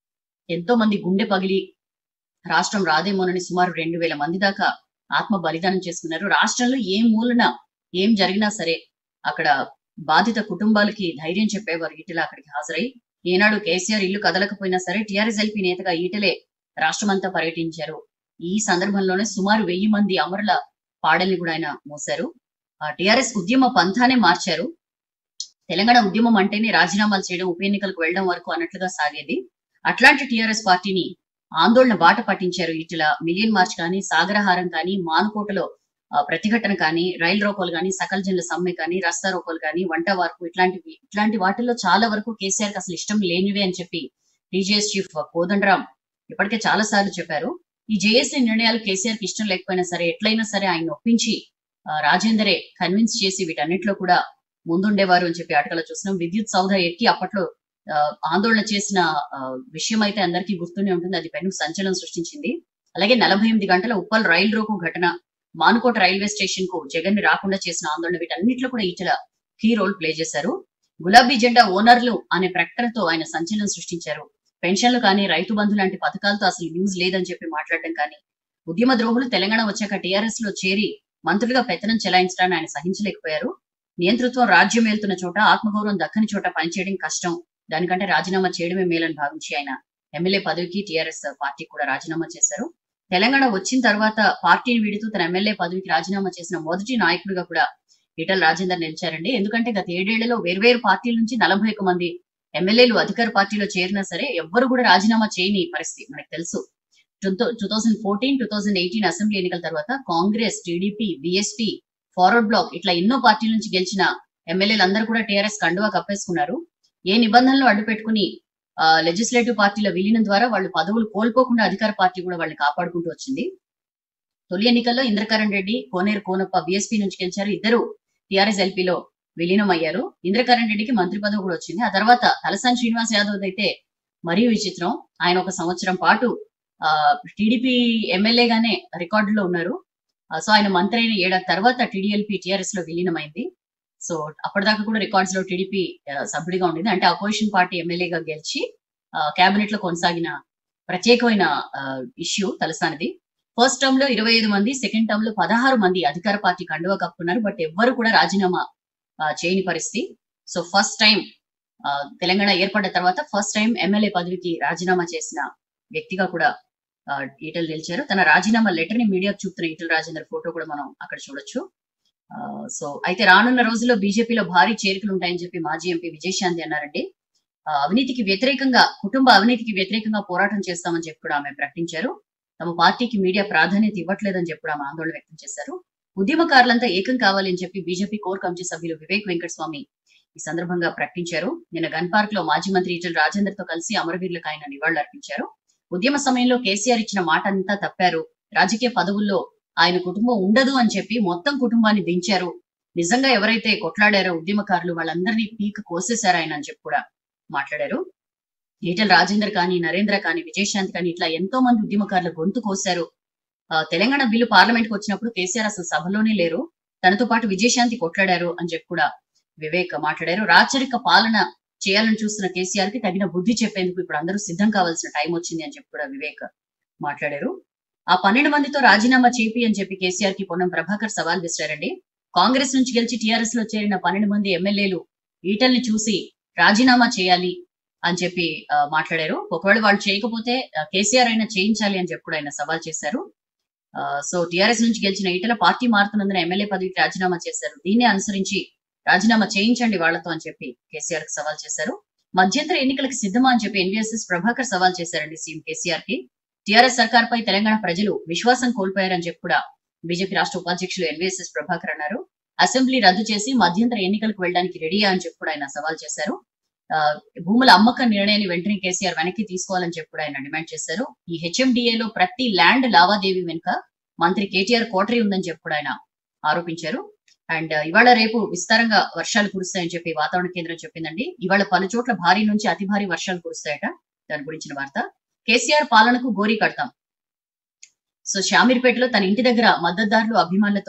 Speaker 1: ఎంతో మంది గుండె పగిలి రాష్ట్రం రాదేమోనని సుమారు రెండు వేల మంది దాకా ఆత్మ బలిదానం చేసుకున్నారు రాష్ట్రంలో ఏం మూలన ఏం జరిగినా సరే అక్కడ బాధిత కుటుంబాలకి ధైర్యం చెప్పేవారు ఈటెల అక్కడికి హాజరై ఏనాడు కేసీఆర్ ఇల్లు కదలకపోయినా సరే టీఆర్ఎస్ ఎల్పీ నేతగా ఈటలే రాష్ట్రమంతా పర్యటించారు ఈ సందర్భంలోనే సుమారు వెయ్యి మంది అమరుల పాడల్ని కూడా ఆయన మోశారు ఆ టీఆర్ఎస్ ఉద్యమ పంథానే మార్చారు తెలంగాణ ఉద్యమం అంటేనే రాజీనామాలు చేయడం ఉప ఎన్నికలకు వెళ్ళడం వరకు అన్నట్లుగా సాగేది అట్లాంటి టీఆర్ఎస్ పార్టీని ఆందోళన బాట పట్టించారు ఇట్లా మిలియన్ మార్చ్ కానీ సాగరహారం కానీ మానుకోటలో ఆ, ప్రతిఘటన కానీ రైలు రోకోలు కానీ సకల జనుల సమ్మె కానీ రస్తా రోకోలు కానీ వంట వార్పు ఇట్లాంటివి ఇట్లాంటి వాటిల్లో చాలా వరకు కేసీఆర్ కి అసలు ఇష్టం లేనివే అని చెప్పి టీజేఎస్ చీఫ్ కోదండరాం ఇప్పటికే చాలా సార్లు చెప్పారు ఈ జేఏసీ నిర్ణయాలు కేసీఆర్ కి ఇష్టం లేకపోయినా సరే ఎట్లయినా సరే ఆయన ఒప్పించి ఆ, రాజేందరే కన్విన్స్ చేసి వీటన్నిటిలో కూడా ముందుండేవారు అని చెప్పి ఆటకలో చూస్తున్నాం విద్యుత్ సౌధ ఎక్కి అప్పట్లో ఆ, ఆందోళన చేసిన ఆ, విషయం అయితే అందరికీ గుర్తూనే ఉంటుంది అది పెను సంచలనం సృష్టించింది అలాగే నలభై ఎనిమిది గంటల ఉప్పల్ రైలు రోకు ఘటన మానుకోట రైల్వే స్టేషన్ కు జగన్ ని రాకుండా చేసిన ఆందోళన వీటన్నిటిలో కూడా ఈటల కీ రోల్ ప్లే చేశారు గులాబీ జెండా ఓనర్లు అనే ప్రకటనతో ఆయన సంచలనం సృష్టించారు పెన్షన్లు కానీ రైతు బంధు లాంటి పథకాలతో అసలు యూజ్ లేదని చెప్పి మాట్లాడడం కానీ ఉద్యమ ద్రోహులు తెలంగాణ వచ్చాక టీఆర్ఎస్ లో చేరి మంత్రులుగా పెత్తనం చెలాయించడాన్ని ఆయన సహించలేకపోయారు నియంతృత్వం రాజ్యం వెళ్తున్న చోట ఆత్మగౌరవం దక్కని చోట పనిచేయడం కష్టం దానికంటే రాజీనామా చేయడమే మేలని భావించి ఆయన ఎమ్మెల్యే పదవికి టీఆర్ఎస్ పార్టీ కూడా రాజీనామా చేశారు తెలంగాణ వచ్చిన తర్వాత పార్టీని వీడుతూ తన ఎమ్మెల్యే పదవికి రాజీనామా చేసిన మొదటి నాయకుడిగా కూడా ఈటల రాజేందర్ నిలిచారండి ఎందుకంటే గత ఏడేళ్లలో వేర్వేరు పార్టీల నుంచి నలభై ఒక్క మంది ఎమ్మెల్యేలు అధికార పార్టీలో చేరినా సరే ఎవ్వరు కూడా రాజీనామా చేయని పరిస్థితి మనకు తెలుసు two thousand fourteen two thousand eighteen assembly ఎన్నికల తర్వాత Congress TDP BSP forward bloc ఇట్లా ఎన్నో పార్టీల నుంచి గెలిచిన ఎమ్మెల్యేలు అందరూ కూడా టీఆర్ఎస్ కండువా కప్పేసుకున్నారు ఏ నిబంధనలు అడ్డు పెట్టుకుని లెజిస్లేటివ్ పార్టీల విలీనం ద్వారా వాళ్ళు పదవులు కోల్పోకుండా అధికార పార్టీ కూడా వాళ్ళని కాపాడుకుంటూ వచ్చింది తొలి ఎన్నికల్లో ఇంద్రకరణ్ రెడ్డి కోనేరు కోనప్ప బీఎస్పీ నుంచి గెలిచారు ఇద్దరు టీఆర్ఎస్ ఎల్పీలో విలీనం అయ్యారు ఇంద్రకరణ్ రెడ్డికి మంత్రి పదవి కూడా వచ్చింది ఆ తర్వాత తలసాని శ్రీనివాస్ యాదవ్ అయితే మరీ విచిత్రం ఆయన ఒక సంవత్సరం పాటు ఆ టీడీపీ ఎమ్మెల్యేగానే రికార్డులో ఉన్నారు ఆ, సో ఆయన మంత్రి అయిన ఏడాది తర్వాత టీడీఎల్పీ టీఆర్ఎస్ లో విలీనమైంది సో అప్పటిదాకా కూడా రికార్డ్స్ లో టీడీపీ సభ్యుడిగా ఉండేది అంటే అపోజిషన్ పార్టీ ఎమ్మెల్యేగా గెలిచి కేబినెట్ లో కొనసాగిన ప్రత్యేకమైన ఇష్యూ తలసానిది ఫస్ట్ టర్మ్ లో ఇరవై ఐదు మంది సెకండ్ టర్మ్ లో పదహారు మంది అధికార పార్టీ కండువా కప్పుకున్నారు బట్ ఎవ్వరు కూడా రాజీనామా ఆ, చేయని పరిస్థితి సో ఫస్ట్ టైం తెలంగాణ ఏర్పడ్డ తర్వాత ఫస్ట్ టైం ఎమ్మెల్యే పదవికి రాజీనామా చేసిన వ్యక్తిగా కూడా ఆ, ఈటలు నిలిచారు తన రాజీనామా లెటర్ ని మీడియాకు చూపుతున్న ఈటల రాజేందర్ ఫోటో కూడా మనం అక్కడ చూడొచ్చు ఆ, సో అయితే రానున్న రోజుల్లో బీజేపీలో భారీ చేరికలు ఉంటాయని చెప్పి మాజీ ఎంపీ విజయశాంతి అన్నారండి ఆ, అవినీతికి వ్యతిరేకంగా కుటుంబ అవినీతికి వ్యతిరేకంగా పోరాటం చేస్తామని చెప్పి కూడా ఆమె ప్రకటించారు తమ పార్టీకి మీడియా ప్రాధాన్యత ఇవ్వట్లేదని చెప్పి కూడా ఆమె ఆందోళన వ్యక్తం చేశారు ఉద్యమకారులంతా ఏకం కావాలి అని చెప్పి బీజేపీ కోర్ కమిటీ సభ్యులు వివేక్ వెంకటస్వామి ఈ సందర్భంగా ప్రకటించారు నిన్న గన్ పార్క్ లో మాజీ మంత్రి ఈటల రాజేందర్ తో కలిసి అమరవీరులకు ఆయన నివాళులర్పించారు ఉద్యమ సమయంలో కేసీఆర్ ఇచ్చిన మాట అంతా తప్పారు రాజకీయ పదవుల్లో ఆయన కుటుంబం ఉండదు అని చెప్పి మొత్తం కుటుంబాన్ని దించారు నిజంగా ఎవరైతే కొట్లాడారో ఉద్యమకారులు వాళ్ళందరినీ పీక్ కోసేశారు ఆయన అని చెప్పి కూడా మాట్లాడారు ఈటల రాజేందర్ కానీ నరేంద్ర కానీ విజయశాంత్ కానీ ఇట్లా ఎంతో మంది ఉద్యమకారుల గొంతు కోశారు ఆ, తెలంగాణ బిల్లు పార్లమెంట్ కు వచ్చినప్పుడు కేసీఆర్ అసలు సభలోనే లేరు తనతో పాటు విజయశాంతి కొట్లాడారు అని చెప్పి కూడా వివేక్ మాట్లాడారు రాచరిక పాలన చేయాలని చూస్తున్న కేసీఆర్ కి తగిన బుద్ధి చెప్పేందుకు ఇప్పుడు అందరూ సిద్ధం కావాల్సిన టైం వచ్చింది అని చెప్పి కూడా వివేక్ మాట్లాడారు ఆ పన్నెండు మందితో రాజీనామా చేపి అని చెప్పి కేసీఆర్ కి పొన్నం ప్రభాకర్ సవాల్ విసిరారండి కాంగ్రెస్ నుంచి గెలిచి టీఆర్ఎస్ లో చేరిన పన్నెండు మంది ఎమ్మెల్యేలు ఈటల్ని చూసి రాజీనామా చేయాలి అని చెప్పి ఆ, మాట్లాడారు ఒకవేళ వాళ్ళు చేయకపోతే ఆ, కేసీఆర్ అయినా చేయించాలి అని చెప్పి కూడా ఆయన సవాల్ చేశారు ఆ, సో టీఆర్ఎస్ నుంచి గెలిచిన ఈటల పార్టీ మారుతున్నందున ఎమ్మెల్యే పదవికి రాజీనామా చేశారు దీన్ని అనుసరించి రాజీనామా చేయించండి వాళ్లతో అని చెప్పి కేసీఆర్ కి సవాల్ చేశారు మధ్యంతర ఎన్నికలకు సిద్ధమా అని చెప్పి ఎన్వీఎస్ఎస్ ప్రభాకర్ సవాల్ చేశారండి సీఎం కేసీఆర్ కి టీఆర్ఎస్ సర్కార్ పై తెలంగాణ ప్రజలు విశ్వాసం కోల్పోయారని చెప్పి కూడా బీజేపీ రాష్ట్ర ఉపాధ్యక్షులు ఎన్వీఎస్ఎస్ ప్రభాకర్ అన్నారు అసెంబ్లీ రద్దు చేసి మధ్యంతర ఎన్నికలకు వెళ్ళడానికి రెడీయా అని చెప్పి కూడా ఆయన సవాల్ చేశారు ఆ, భూముల అమ్మకం నిర్ణయాన్ని వెంటనే కేసీఆర్ వెనక్కి తీసుకోవాలని చెప్పి కూడా ఆయన డిమాండ్ చేశారు ఈ HMDA లో ప్రతి ల్యాండ్ లావాదేవీ వెనుక మంత్రి కేటీఆర్ కోటరీ ఉందని చెప్పి కూడా ఆయన ఆరోపించారు అండ్ ఇవాళ రేపు విస్తారంగా వర్షాలు కురుస్తాయని చెప్పి వాతావరణ కేంద్రం చెప్పిందండి ఇవాళ పలు చోట్ల భారీ నుంచి అతి భారీ వర్షాలు కురుస్తాయట దాని గురించిన వార్త కేసీఆర్ పాలనకు గోరీ కడతాం సో షామీర్పేటలో తన ఇంటి దగ్గర మద్దతుదారులు అభిమానులతో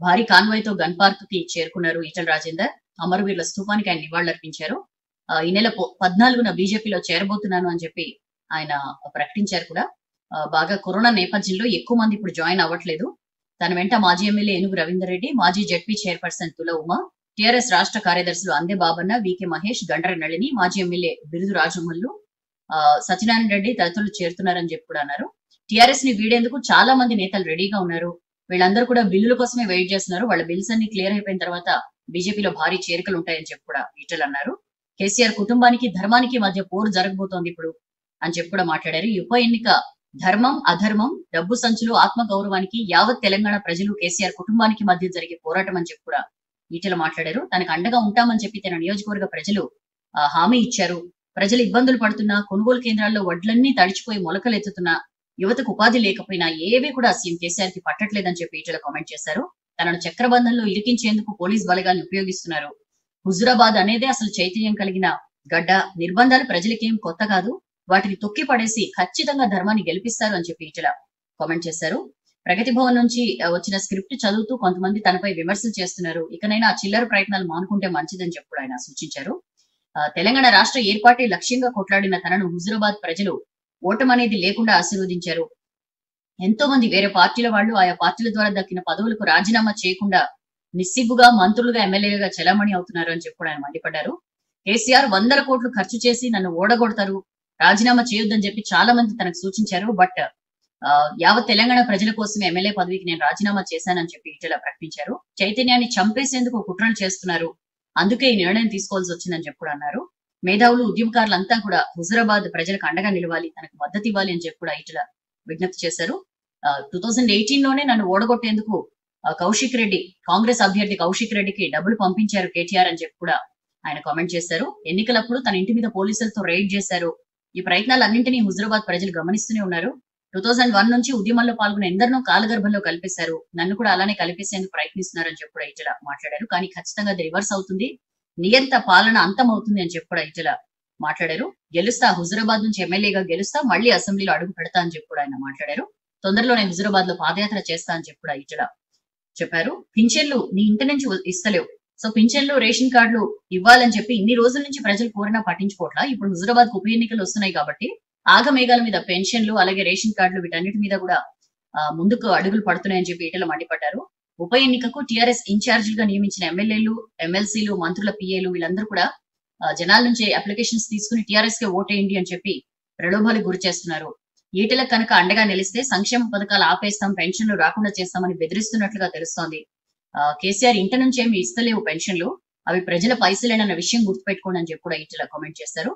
Speaker 1: భారీ కాన్వాయ్ తో గన్ పార్క్ కి చేరుకున్నారు ఈటల రాజేందర్ అమరవీరుల స్థూపానికి ఆయన నివాళులర్పించారు ఆ, ఈ నెల పొ- పద్నాలుగున బీజేపీలో చేరబోతున్నాను అని చెప్పి ఆయన ప్రకటించారు కూడా ఆ, బాగా కరోనా నేపథ్యంలో ఎక్కువ మంది ఇప్పుడు జాయిన్ అవ్వట్లేదు తన వెంట మాజీ ఎమ్మెల్యే ఏనుగు రవీందర్ రెడ్డి మాజీ జడ్పీ చైర్పర్సన్ తుల ఉమా టీఆర్ఎస్ రాష్ట్ర కార్యదర్శులు అందే బాబన్న వికే మహేష్ గండరి నళిని మాజీ ఎమ్మెల్యే బిరుదు రాజమల్లు ఆ, సత్యనారాయణ రెడ్డి తదితరులు చేరుతున్నారని చెప్పి కూడా అన్నారు టీఆర్ఎస్ ని వీడేందుకు చాలా మంది నేతలు రెడీగా ఉన్నారు వీళ్ళందరూ కూడా బిల్లుల కోసమే వెయిట్ చేస్తున్నారు వాళ్ళ బిల్స్ అన్ని క్లియర్ అయిపోయిన తర్వాత బీజేపీలో భారీ చేరికలు ఉంటాయని చెప్పి కూడా ఈటలు అన్నారు కేసీఆర్ కుటుంబానికి ధర్మానికి మధ్య పోరు జరగబోతోంది ఇప్పుడు అని చెప్పి కూడా మాట్లాడారు ఈ ఉప ఎన్నిక ధర్మం అధర్మం డబ్బు సంచులు ఆత్మ గౌరవానికి యావత్ తెలంగాణ ప్రజలు కేసీఆర్ కుటుంబానికి మధ్య జరిగే పోరాటం అని చెప్పి కూడా ఈటల మాట్లాడారు తనకు అండగా ఉంటామని చెప్పి తన నియోజకవర్గ ప్రజలు ఆ, హామీ ఇచ్చారు ప్రజలు ఇబ్బందులు పడుతున్నా కొనుగోలు కేంద్రాల్లో వడ్లన్నీ తడిచిపోయి మొలకలు ఎత్తుతున్నా యువతకు ఉపాధి లేకపోయినా ఏవి కూడా సీఎం కేసీఆర్ కి పట్టట్లేదని చెప్పి ఈటల కామెంట్ చేశారు తనను చక్రబంధంలో ఇరికించేందుకు పోలీస్ బలగాన్ని ఉపయోగిస్తున్నారు హుజురాబాద్ అనేదే అసలు చైతన్యం కలిగిన గడ్డ నిర్బంధాలు ప్రజలకేం కొత్త కాదు వాటిని తొక్కి పడేసి ఖచ్చితంగా ధర్మాన్ని గెలిపిస్తారు అని చెప్పి ఈటల కామెంట్ చేశారు ప్రగతి భవన్ నుంచి ఆ, వచ్చిన స్క్రిప్ట్ చదువుతూ కొంతమంది తనపై విమర్శలు చేస్తున్నారు ఇకనైనా ఆ చిల్లర ప్రయత్నాలు మానుకుంటే మంచిదని చెప్పి కూడా ఆయన సూచించారు ఆ, తెలంగాణ రాష్ట్ర ఏర్పాటే లక్ష్యంగా కొట్లాడిన తనను హుజురాబాద్ ప్రజలు ఓటమనేది లేకుండా ఆశీర్వదించారు ఎంతో మంది వేరే పార్టీల వాళ్ళు ఆయా పార్టీల ద్వారా దక్కిన పదవులకు రాజీనామా చేయకుండా నిస్సిగ్గుగా మంత్రులుగా ఎమ్మెల్యేలుగా చెలామణి అవుతున్నారు అని చెప్పి కూడా ఆయన మండిపడ్డారు కేసీఆర్ వందల కోట్లు ఖర్చు చేసి నన్ను ఓడగొడతారు రాజీనామా చేయొద్దని చెప్పి చాలా మంది తనకు సూచించారు బట్ ఆ, యావత్ తెలంగాణ ప్రజల కోసం ఎమ్మెల్యే పదవికి నేను రాజీనామా చేశానని చెప్పి ఇటీవల ప్రకటించారు చైతన్యాన్ని చంపేసేందుకు కుట్రలు చేస్తున్నారు అందుకే ఈ నిర్ణయం తీసుకోవాల్సి వచ్చిందని చెప్పి కూడా అన్నారు మేధావులు ఉద్యమకారులంతా కూడా హుజరాబాద్ ప్రజలకు అండగా నిలవాలి తనకు మద్దతు ఇవ్వాలి అని చెప్పి కూడా ఇటీవల విజ్ఞప్తి చేశారు టూ థౌజండ్ ఎయిటీన్ లోనే నన్ను ఓడగొట్టేందుకు ఆ, కౌశిక్ రెడ్డి కాంగ్రెస్ అభ్యర్థి కౌశిక్ రెడ్డికి డబ్బులు పంపించారు కేటీఆర్ అని చెప్పి కూడా ఆయన కామెంట్ చేశారు ఎన్నికలప్పుడు తన ఇంటి మీద పోలీసులతో రైడ్ చేశారు ఈ ప్రయత్నాలన్నింటినీ హుజరాబాద్ ప్రజలు గమనిస్తూనే ఉన్నారు టూ థౌజండ్ వన్ నుంచి ఉద్యమంలో పాల్గొన్న ఎందరినో కాలగర్భంలో కలిపేశారు నన్ను కూడా అలానే కలిపేసేందుకు ప్రయత్నిస్తున్నారని చెప్పి కూడా ఇటీవల మాట్లాడారు కానీ ఖచ్చితంగా అది రివర్స్ అవుతుంది నియంత పాలన అంతం అవుతుంది అని చెప్పి కూడా ఇటీవల మాట్లాడారు గెలుస్తా హుజరాబాద్ నుంచి ఎమ్మెల్యేగా గెలుస్తా మళ్ళీ అసెంబ్లీలో అడుగు పెడతా అని చెప్పి కూడా ఆయన మాట్లాడారు తొందరలోనే హుజరాబాద్ లో పాదయాత్ర చేస్తా అని చెప్పి కూడా ఇటీవల చెప్పారు పింఛన్లు నీ ఇంటి నుంచి ఇస్తలేవు సో పింఛన్లు రేషన్ కార్డులు ఇవ్వాలని చెప్పి ఇన్ని రోజుల నుంచి ప్రజలు కోరినా పట్టించుకోవట్లా ఇప్పుడు హుజరాబాద్ ఉప ఎన్నికలు వస్తున్నాయి కాబట్టి ఆగమేఘాల మీద పెన్షన్లు అలాగే రేషన్ కార్డులు వీటన్నిటి మీద కూడా ఆ, ముందుకు అడుగులు పడుతున్నాయని చెప్పి ఈటల మండిపడ్డారు ఉప ఎన్నికకు టీఆర్ఎస్ ఇన్ఛార్జీలుగా నియమించిన ఎమ్మెల్యేలు ఎమ్మెల్సీలు మంత్రుల పిఏలు వీళ్ళందరూ కూడా ఆ, జనాల నుంచి అప్లికేషన్స్ తీసుకుని టీఆర్ఎస్ కి ఓటేయండి అని చెప్పి ప్రలోభాలకు గురి చేస్తున్నారు ఈటలకు కనుక అండగా నిలిస్తే సంక్షేమ పథకాలు ఆపేస్తాం పెన్షన్లు రాకుండా చేస్తామని బెదిరిస్తున్నట్లుగా తెలుస్తోంది ఆ, కేసీఆర్ ఇంటి నుంచి ఏమి ఇస్తలేవు పెన్షన్లు అవి ప్రజల పైసలేనన్న విషయం గుర్తుపెట్టుకోండి అని చెప్పి కూడా ఈటల కామెంట్ చేశారు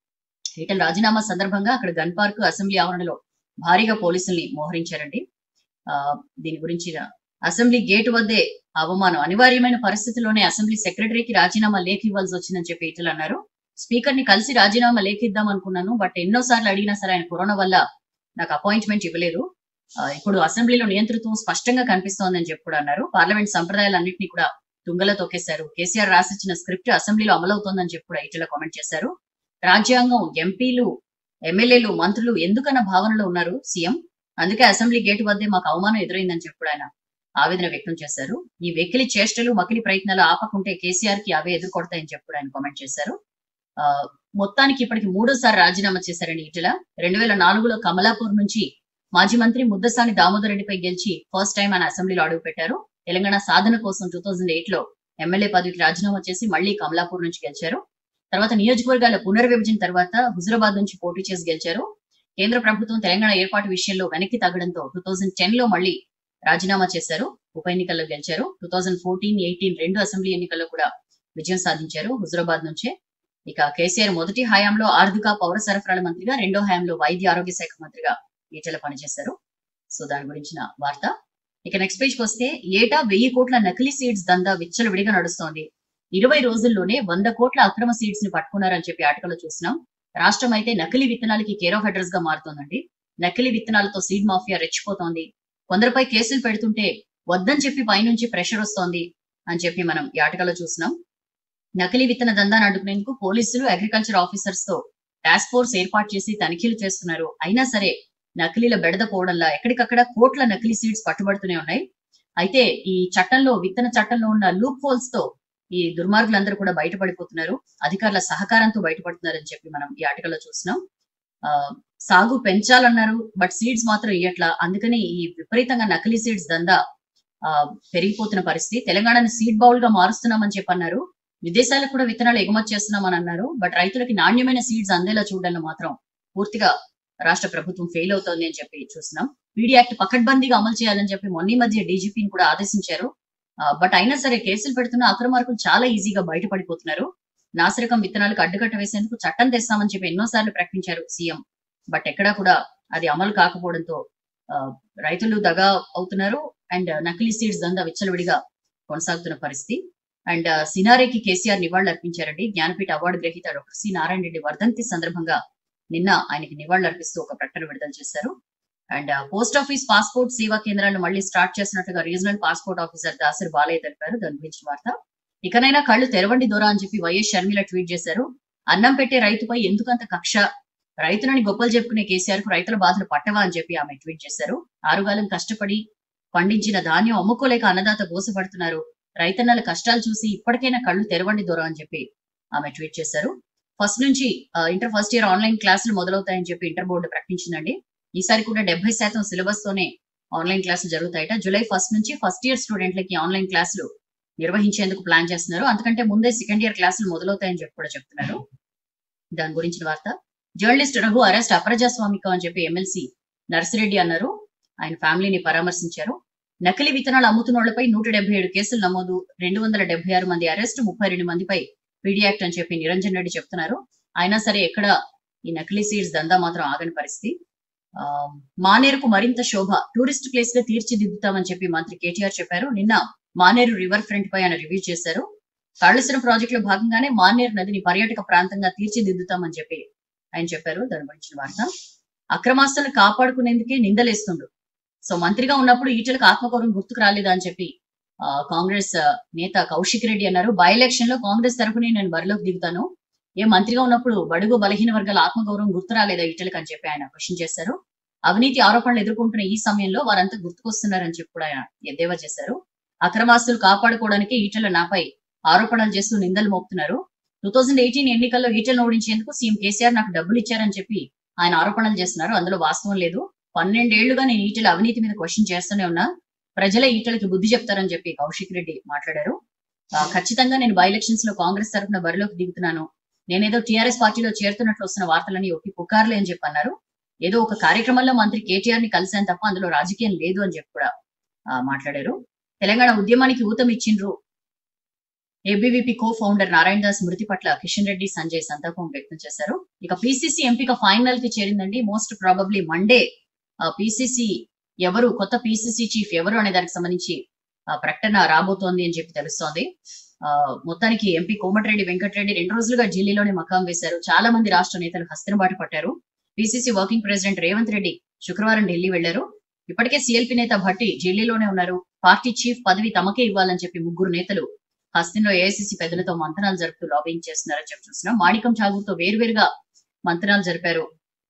Speaker 1: ఈటల రాజీనామా సందర్భంగా అక్కడ గన్ పార్క్ అసెంబ్లీ ఆవరణలో భారీగా పోలీసుల్ని మోహరించారండి ఆ దీని గురించి అసెంబ్లీ గేటు వద్దే అవమానం అనివార్యమైన పరిస్థితుల్లోనే అసెంబ్లీ సెక్రటరీకి రాజీనామా లేఖ ఇవ్వాల్సి వచ్చిందని చెప్పి ఈటలు అన్నారు స్పీకర్ ని కలిసి రాజీనామా లేఖ ఇద్దాం అనుకున్నాను బట్ ఎన్నో సార్లు అడిగినా సరే ఆయన కరోనా వల్ల నాకు అపాయింట్మెంట్ ఇవ్వలేదు ఆ, ఇప్పుడు అసెంబ్లీలో నియంతృత్వం స్పష్టంగా కనిపిస్తోందని చెప్పి కూడా అన్నారు పార్లమెంట్ సంప్రదాయాలన్నింటినీ కూడా తుంగలో తొక్కేశారు కేసీఆర్ రాసిచ్చిన స్క్రిప్ట్ అసెంబ్లీలో అమలవుతోందని చెప్పి కూడా ఇటీవల కామెంట్ చేశారు రాజ్యాంగం ఎంపీలు ఎమ్మెల్యేలు మంత్రులు ఎందుకన్న భావనలో ఉన్నారు సీఎం అందుకే అసెంబ్లీ గేటు వద్దే మాకు అవమానం ఎదురైందని చెప్పి కూడా ఆయన ఆవేదన వ్యక్తం చేశారు ఈ వెకిలి చేష్టలు మకిలి ప్రయత్నాలు ఆపకుంటే కేసీఆర్ కి అవే ఎదుర్కొడతాయని చెప్పి కూడా ఆయన కామెంట్ చేశారు ఆ మొత్తానికి ఇప్పటికి మూడోసారి రాజీనామా చేశారండి ఇటీల రెండు వేల నాలుగులో కమలాపూర్ నుంచి మాజీ మంత్రి ముద్దసాని దామోదర్ రెడ్డిపై గెలిచి ఫస్ట్ టైం ఆయన అసెంబ్లీలో అడుగు పెట్టారు తెలంగాణ సాధన కోసం టూ థౌజండ్ ఎయిట్ లో ఎమ్మెల్యే పదవికి రాజీనామా చేసి మళ్లీ కమలాపూర్ నుంచి గెలిచారు తర్వాత నియోజకవర్గాల పునర్విభజన తర్వాత హుజరాబాద్ నుంచి పోటీ చేసి గెలిచారు కేంద్ర ప్రభుత్వం తెలంగాణ ఏర్పాటు విషయంలో వెనక్కి తగ్గడంతో టూ థౌజండ్ టెన్ లో మళ్లీ రాజీనామా చేశారు ఉప ఎన్నికల్లో గెలిచారు టూ థౌజండ్ ఫోర్టీన్ ఎయిటీన్ రెండు అసెంబ్లీ ఎన్నికల్లో కూడా విజయం సాధించారు హుజరాబాద్ నుంచే ఇక కేసీఆర్ మొదటి హయాంలో ఆర్థిక పౌర సరఫరాల మంత్రిగా రెండో హయాంలో వైద్య ఆరోగ్య శాఖ మంత్రిగా ఈటెల పనిచేశారు సో దాని గురించిన వార్త ఇక నెక్స్ట్ పేజ్ కి వస్తే ఏటా వెయ్యి కోట్ల నకిలీ సీడ్స్ దందా విచ్చలవిడిగా నడుస్తోంది ఇరవై రోజుల్లోనే వంద కోట్ల అక్రమ సీడ్స్ ని పట్టుకున్నారని చెప్పి ఆటకలో చూసినాం రాష్ట్రం అయితే నకిలీ విత్తనాలకి కేర్ ఆఫ్ అడ్రస్ గా మారుతోందండి నకిలీ విత్తనాలతో సీడ్ మాఫియా రెచ్చిపోతోంది కొందరిపై కేసులు పెడుతుంటే వద్దని చెప్పి పైనుంచి ప్రెషర్ వస్తోంది అని చెప్పి మనం ఈ ఆటకలో చూసినాం నకిలీ విత్తన దందాన్ని అడ్డుకునేందుకు పోలీసులు అగ్రికల్చర్ ఆఫీసర్స్ తో టాస్క్ ఫోర్స్ ఏర్పాటు చేసి తనిఖీలు చేస్తున్నారు అయినా సరే నకిలీల బెడద పోవడంలా ఎక్కడికక్కడ కోట్ల నకిలీ సీడ్స్ పట్టుబడుతూనే ఉన్నాయి అయితే ఈ చట్టంలో విత్తన చట్టంలో ఉన్న లూప్ హోల్స్ తో ఈ దుర్మార్గులందరూ కూడా బయటపడిపోతున్నారు అధికారుల సహకారంతో బయటపడుతున్నారని చెప్పి మనం ఈ ఆర్టికల్లో చూసినాం ఆ, సాగు పెంచాలన్నారు బట్ సీడ్స్ మాత్రం ఇయ్యట్లా అందుకని ఈ విపరీతంగా నకిలీ సీడ్స్ దందా ఆ, పెరిగిపోతున్న పరిస్థితి తెలంగాణని సీడ్ బౌల్ గా మారుస్తున్నామని చెప్పి అన్నారు విదేశాలకు కూడా విత్తనాలు ఎగుమతి చేస్తున్నామని అన్నారు బట్ రైతులకి నాణ్యమైన సీడ్స్ అందేలా చూడడంలో మాత్రం పూర్తిగా రాష్ట్ర ప్రభుత్వం ఫెయిల్ అవుతోంది అని చెప్పి చూస్తున్నాం పీడీ యాక్ట్ పకడ్బందీగా అమలు చేయాలని చెప్పి మొన్న ఈ మధ్య డీజీపీని కూడా ఆదేశించారు బట్ అయినా సరే కేసులు పెడుతున్న అక్రమార్కులు చాలా ఈజీగా బయటపడిపోతున్నారు నాసిరకం విత్తనాలకు అడ్డుకట్ట వేసేందుకు చట్టం తెస్తామని చెప్పి ఎన్నోసార్లు ప్రకటించారు సీఎం బట్ ఎక్కడా కూడా అది అమలు కాకపోవడంతో ఆ, రైతులు దగా అవుతున్నారు అండ్ నకిలీ సీడ్స్ దందా విచ్చలవిడిగా కొనసాగుతున్న పరిస్థితి అండ్ సినారేకి కేసీఆర్ నివాళులు అర్పించారండి జ్ఞానపీఠ అవార్డు గ్రహీత డాక్టర్ సి నారాయణ రెడ్డి వర్ధంతి సందర్భంగా నిన్న ఆయనకి నివాళులు అర్పిస్తూ ఒక ప్రకటన విడుదల చేశారు అండ్ పోస్ట్ ఆఫీస్ పాస్పోర్ట్ సేవా కేంద్రాలను మళ్ళీ స్టార్ట్ చేసినట్టుగా regional passport officer Dasari Balayya తెలిపారు దాని గురించి వార్త ఇకనైనా కళ్ళు తెరవండి దొర అని చెప్పి వైఎస్ షర్మిల ట్వీట్ చేశారు అన్నం పెట్టే రైతుపై ఎందుకంత కక్ష రైతులని గొప్పలు చెప్పుకునే కేసీఆర్ కు రైతుల బాధలు పట్టవా అని చెప్పి ఆమె ట్వీట్ చేశారు ఆరుగాలం కష్టపడి పండించిన ధాన్యం అమ్ముకోలేక అన్నదాత గోసపడుతున్నారు రైతన్నల కష్టాలు చూసి ఇప్పటికైనా కళ్ళు తెరవండి దొర అని చెప్పి ఆమె ట్వీట్ చేశారు ఫస్ట్ నుంచి ఆ, ఇంటర్ ఫస్ట్ ఇయర్ ఆన్లైన్ క్లాసులు మొదలవుతాయని చెప్పి ఇంటర్ బోర్డు ప్రకటించిందండి ఈసారి కూడా డెబ్బై శాతం సిలబస్ తోనే ఆన్లైన్ క్లాసులు జరుగుతాయట జూలై ఫస్ట్ నుంచి ఫస్ట్ ఇయర్ స్టూడెంట్లకి ఆన్లైన్ క్లాసులు నిర్వహించేందుకు ప్లాన్ చేస్తున్నారు అందుకంటే ముందే సెకండ్ ఇయర్ క్లాసులు మొదలవుతాయని చెప్పి కూడా చెప్తున్నారు దాని గురించిన వార్త జర్నలిస్ట్ రఘు అరెస్ట్ అప్రజాస్వామికం అని చెప్పి ఎమ్మెల్సీ నర్సిరెడ్డి అన్నారు ఆయన ఫ్యామిలీని పరామర్శించారు నకిలీ విత్తనాలు అమ్ముతున్న వాళ్లపై నూట డెబ్బై ఏడు కేసులు నమోదు రెండు వందల డెబ్బై ఆరు మంది అరెస్ట్ ముప్పై రెండు మందిపై పీడీ యాక్ట్ అని చెప్పి నిరంజన్ రెడ్డి చెప్తున్నారు అయినా సరే ఎక్కడ ఈ నకిలీ సీడ్స్ దందా మాత్రం ఆగని పరిస్థితి ఆ, మానేరుకు మరింత శోభ టూరిస్ట్ ప్లేస్ గా తీర్చిదిద్దుతామని చెప్పి మంత్రి కేటీఆర్ చెప్పారు నిన్న మానేరు రివర్ ఫ్రంట్ పై ఆయన రివ్యూ చేశారు కాళేశ్వరం ప్రాజెక్ట్ లో భాగంగానే మానేరు నదిని పర్యాటక ప్రాంతంగా తీర్చిదిద్దుతామని చెప్పి ఆయన చెప్పారు దాని గురించిన వార్త అక్రమాస్తులను కాపాడుకునేందుకే నిందలేస్తుండు సో మంత్రిగా ఉన్నప్పుడు ఈటలకు ఆత్మగౌరవం గుర్తుకు రాలేదా అని చెప్పి ఆ, కాంగ్రెస్ ఆ, నేత కౌశిక్ రెడ్డి అన్నారు బై ఎలక్షన్ లో కాంగ్రెస్ తరఫునే నేను బరిలోకి దిగుతాను ఏ మంత్రిగా ఉన్నప్పుడు బడుగు బలహీన వర్గాల ఆత్మగౌరవం గుర్తు రాలేదా ఈటలకు అని చెప్పి ఆయన క్వశ్చన్ చేశారు అవినీతి ఆరోపణలు ఎదుర్కొంటున్న ఈ సమయంలో వారంతా గుర్తుకొస్తున్నారని చెప్పి కూడా ఆయన ఎద్దేవా చేశారు అక్రమాస్తులు కాపాడుకోవడానికి ఈటల నాపై ఆరోపణలు చేస్తూ నిందలు మోపుతున్నారు టూ థౌజండ్ ఎయిటీన్ ఎన్నికల్లో ఈటలను ఓడించేందుకు సీఎం కేసీఆర్ నాకు డబ్బులు ఇచ్చారని చెప్పి ఆయన ఆరోపణలు చేస్తున్నారు అందులో వాస్తవం లేదు పన్నెండేళ్లుగా నేను ఈటల అవినీతి మీద క్వశ్చన్ చేస్తూనే ఉన్నా ప్రజలే ఈటలకి బుద్ధి చెప్తారని చెప్పి కౌశిక్ రెడ్డి మాట్లాడారు ఆ, ఖచ్చితంగా నేను బై ఎలక్షన్స్ లో కాంగ్రెస్ తరఫున బరిలోకి దిగుతున్నాను నేనేదో టీఆర్ఎస్ పార్టీలో చేరుతున్నట్లు వస్తున్న వార్తలని ఒట్టి పుకార్లే అని చెప్పి అన్నారు ఏదో ఒక కార్యక్రమంలో మంత్రి కేటీఆర్ ని కలిశాను తప్ప అందులో రాజకీయం లేదు అని చెప్పి కూడా ఆ, మాట్లాడారు తెలంగాణ ఉద్యమానికి ఊతం ఇచ్చిండ్రు ABVP co founder Narayana Das మృతి పట్ల కిషన్ రెడ్డి సంజయ్ సంతాపం వ్యక్తం చేశారు ఇక పిసిసి ఎంపిక ఫైనల్ కి చేరిందండి మోస్ట్ ప్రాబబ్లీ మండే పిసిసి ఎవరు కొత్త పిసిసి చీఫ్ ఎవరు అనే దానికి సంబంధించి ఆ, ప్రకటన రాబోతోంది అని చెప్పి తెలుస్తోంది ఆ, మొత్తానికి ఎంపీ కోమటిరెడ్డి వెంకటరెడ్డి రెండు రోజులుగా ఢిల్లీలోనే మకాం వేశారు చాలా మంది రాష్ట్ర నేతలు హస్తినబాటు పట్టారు PCC working president Revanth Reddy శుక్రవారం ఢిల్లీ వెళ్లారు ఇప్పటికే సిఎల్పి నేత భట్టి ఢిల్లీలోనే ఉన్నారు పార్టీ చీఫ్ పదవి తమకే ఇవ్వాలని చెప్పి ముగ్గురు నేతలు హస్తిన్లో ఏఐసిసి పెద్దలతో మంతనాలు జరుపుతూ లాబింగ్ చేస్తున్నారని చెప్పి చూస్తున్నాం మాణికం ఠాగూర్తో వేరువేరుగా మంతనాలు జరిపారు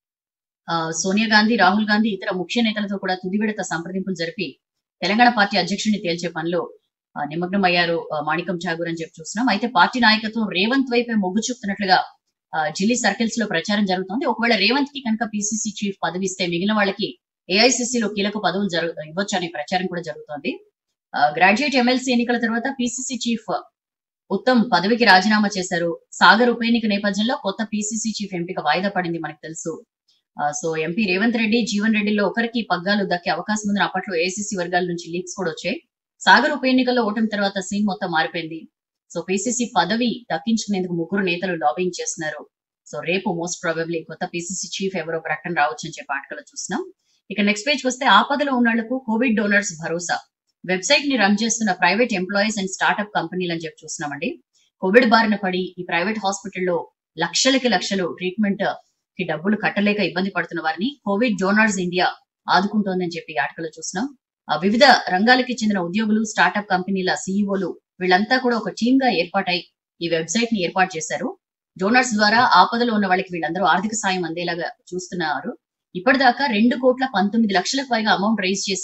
Speaker 1: ఆ, సోనియా గాంధీ రాహుల్ గాంధీ ఇతర ముఖ్య నేతలతో కూడా తుది విడత సంప్రదింపులు జరిపి తెలంగాణ పార్టీ అధ్యక్షుడిని తేల్చే పనిలో ఆ, నిమగ్నమయ్యారు ఆ, మాణికం ఠాగూర్ అని చెప్పి చూస్తున్నాం అయితే పార్టీ నాయకత్వం రేవంత్ వైపే మొగ్గు చూపుతున్నట్లుగా ఆ, ఢిల్లీ సర్కిల్స్ లో ప్రచారం జరుగుతోంది ఒకవేళ రేవంత్ కి కనుక పిసిసి చీఫ్ పదవి ఇస్తే మిగిలిన వాళ్ళకి ఏఐసిసి లో కీలక పదవులు జరుగు ఇవ్వచ్చు అనే ప్రచారం కూడా జరుగుతోంది ఆ, గ్రాడ్యుయేట్ ఎమ్మెల్సీ ఎన్నికల తర్వాత పిసిసి చీఫ్ ఉత్తమ్ పదవికి రాజీనామా చేశారు సాగర్ ఉప ఎన్నిక నేపథ్యంలో కొత్త పిసిసి చీఫ్ ఎంపిక వాయిదా పడింది మనకు తెలుసు ఆ, సో ఎంపీ రేవంత్ రెడ్డి జీవన్ రెడ్డిలో ఒకరికి పగ్గాలు దక్కే అవకాశం ఉందని అప్పట్లో ఏసీసీ వర్గాల నుంచి లీక్స్ కూడా వచ్చాయి సాగర్ ఉప ఎన్నికల్లో ఓటమి తర్వాత సీన్ మొత్తం మారిపోయింది సో పిసిసి పదవి దక్కించుకునేందుకు ముగ్గురు నేతలు లాబింగ్ చేస్తున్నారు సో రేపు మోస్ట్ ప్రాబబ్లీ కొత్త పిసిసి చీఫ్ ఎవరో ప్రకటన రావచ్చు అని చెప్పి ఆటకలో చూస్తున్నాం ఇక నెక్స్ట్ పేజ్ వస్తే ఆపదలో ఉన్నళ్లకు కోవిడ్ డోనర్స్ భరోసా వెబ్సైట్ ని రన్ చేస్తున్న ప్రైవేట్ ఎంప్లాయీస్ అండ్ స్టార్ట్అప్ కంపెనీలు అని చెప్పి చూస్తున్నామండి కోవిడ్ బారిన పడి ఈ ప్రైవేట్ హాస్పిటల్లో లక్షలకి లక్షలు ట్రీట్మెంట్ కి డబ్బులు కట్టలేక ఇబ్బంది పడుతున్న వారిని కోవిడ్ డోనర్స్ ఇండియా ఆదుకుంటోందని చెప్పి ఆటకలో చూస్తున్నాం ఆ వివిధ రంగాలకి చెందిన ఉద్యోగులు స్టార్ట్అప్ కంపెనీల సీఈఓలు వీళ్ళంతా కూడా ఒక టీమ్ గా ఏర్పాటై ఈ వెబ్సైట్ ని ఏర్పాటు చేశారు డోనర్స్ ద్వారా ఆపదలో ఉన్న వాళ్ళకి వీళ్ళందరూ ఆర్థిక సాయం అందేలాగా చూస్తున్నారు ఇప్పటిదాకా రెండు కోట్ల పంతొమ్మిది లక్షలకు పైగా అమౌంట్ రైజ్ చేసి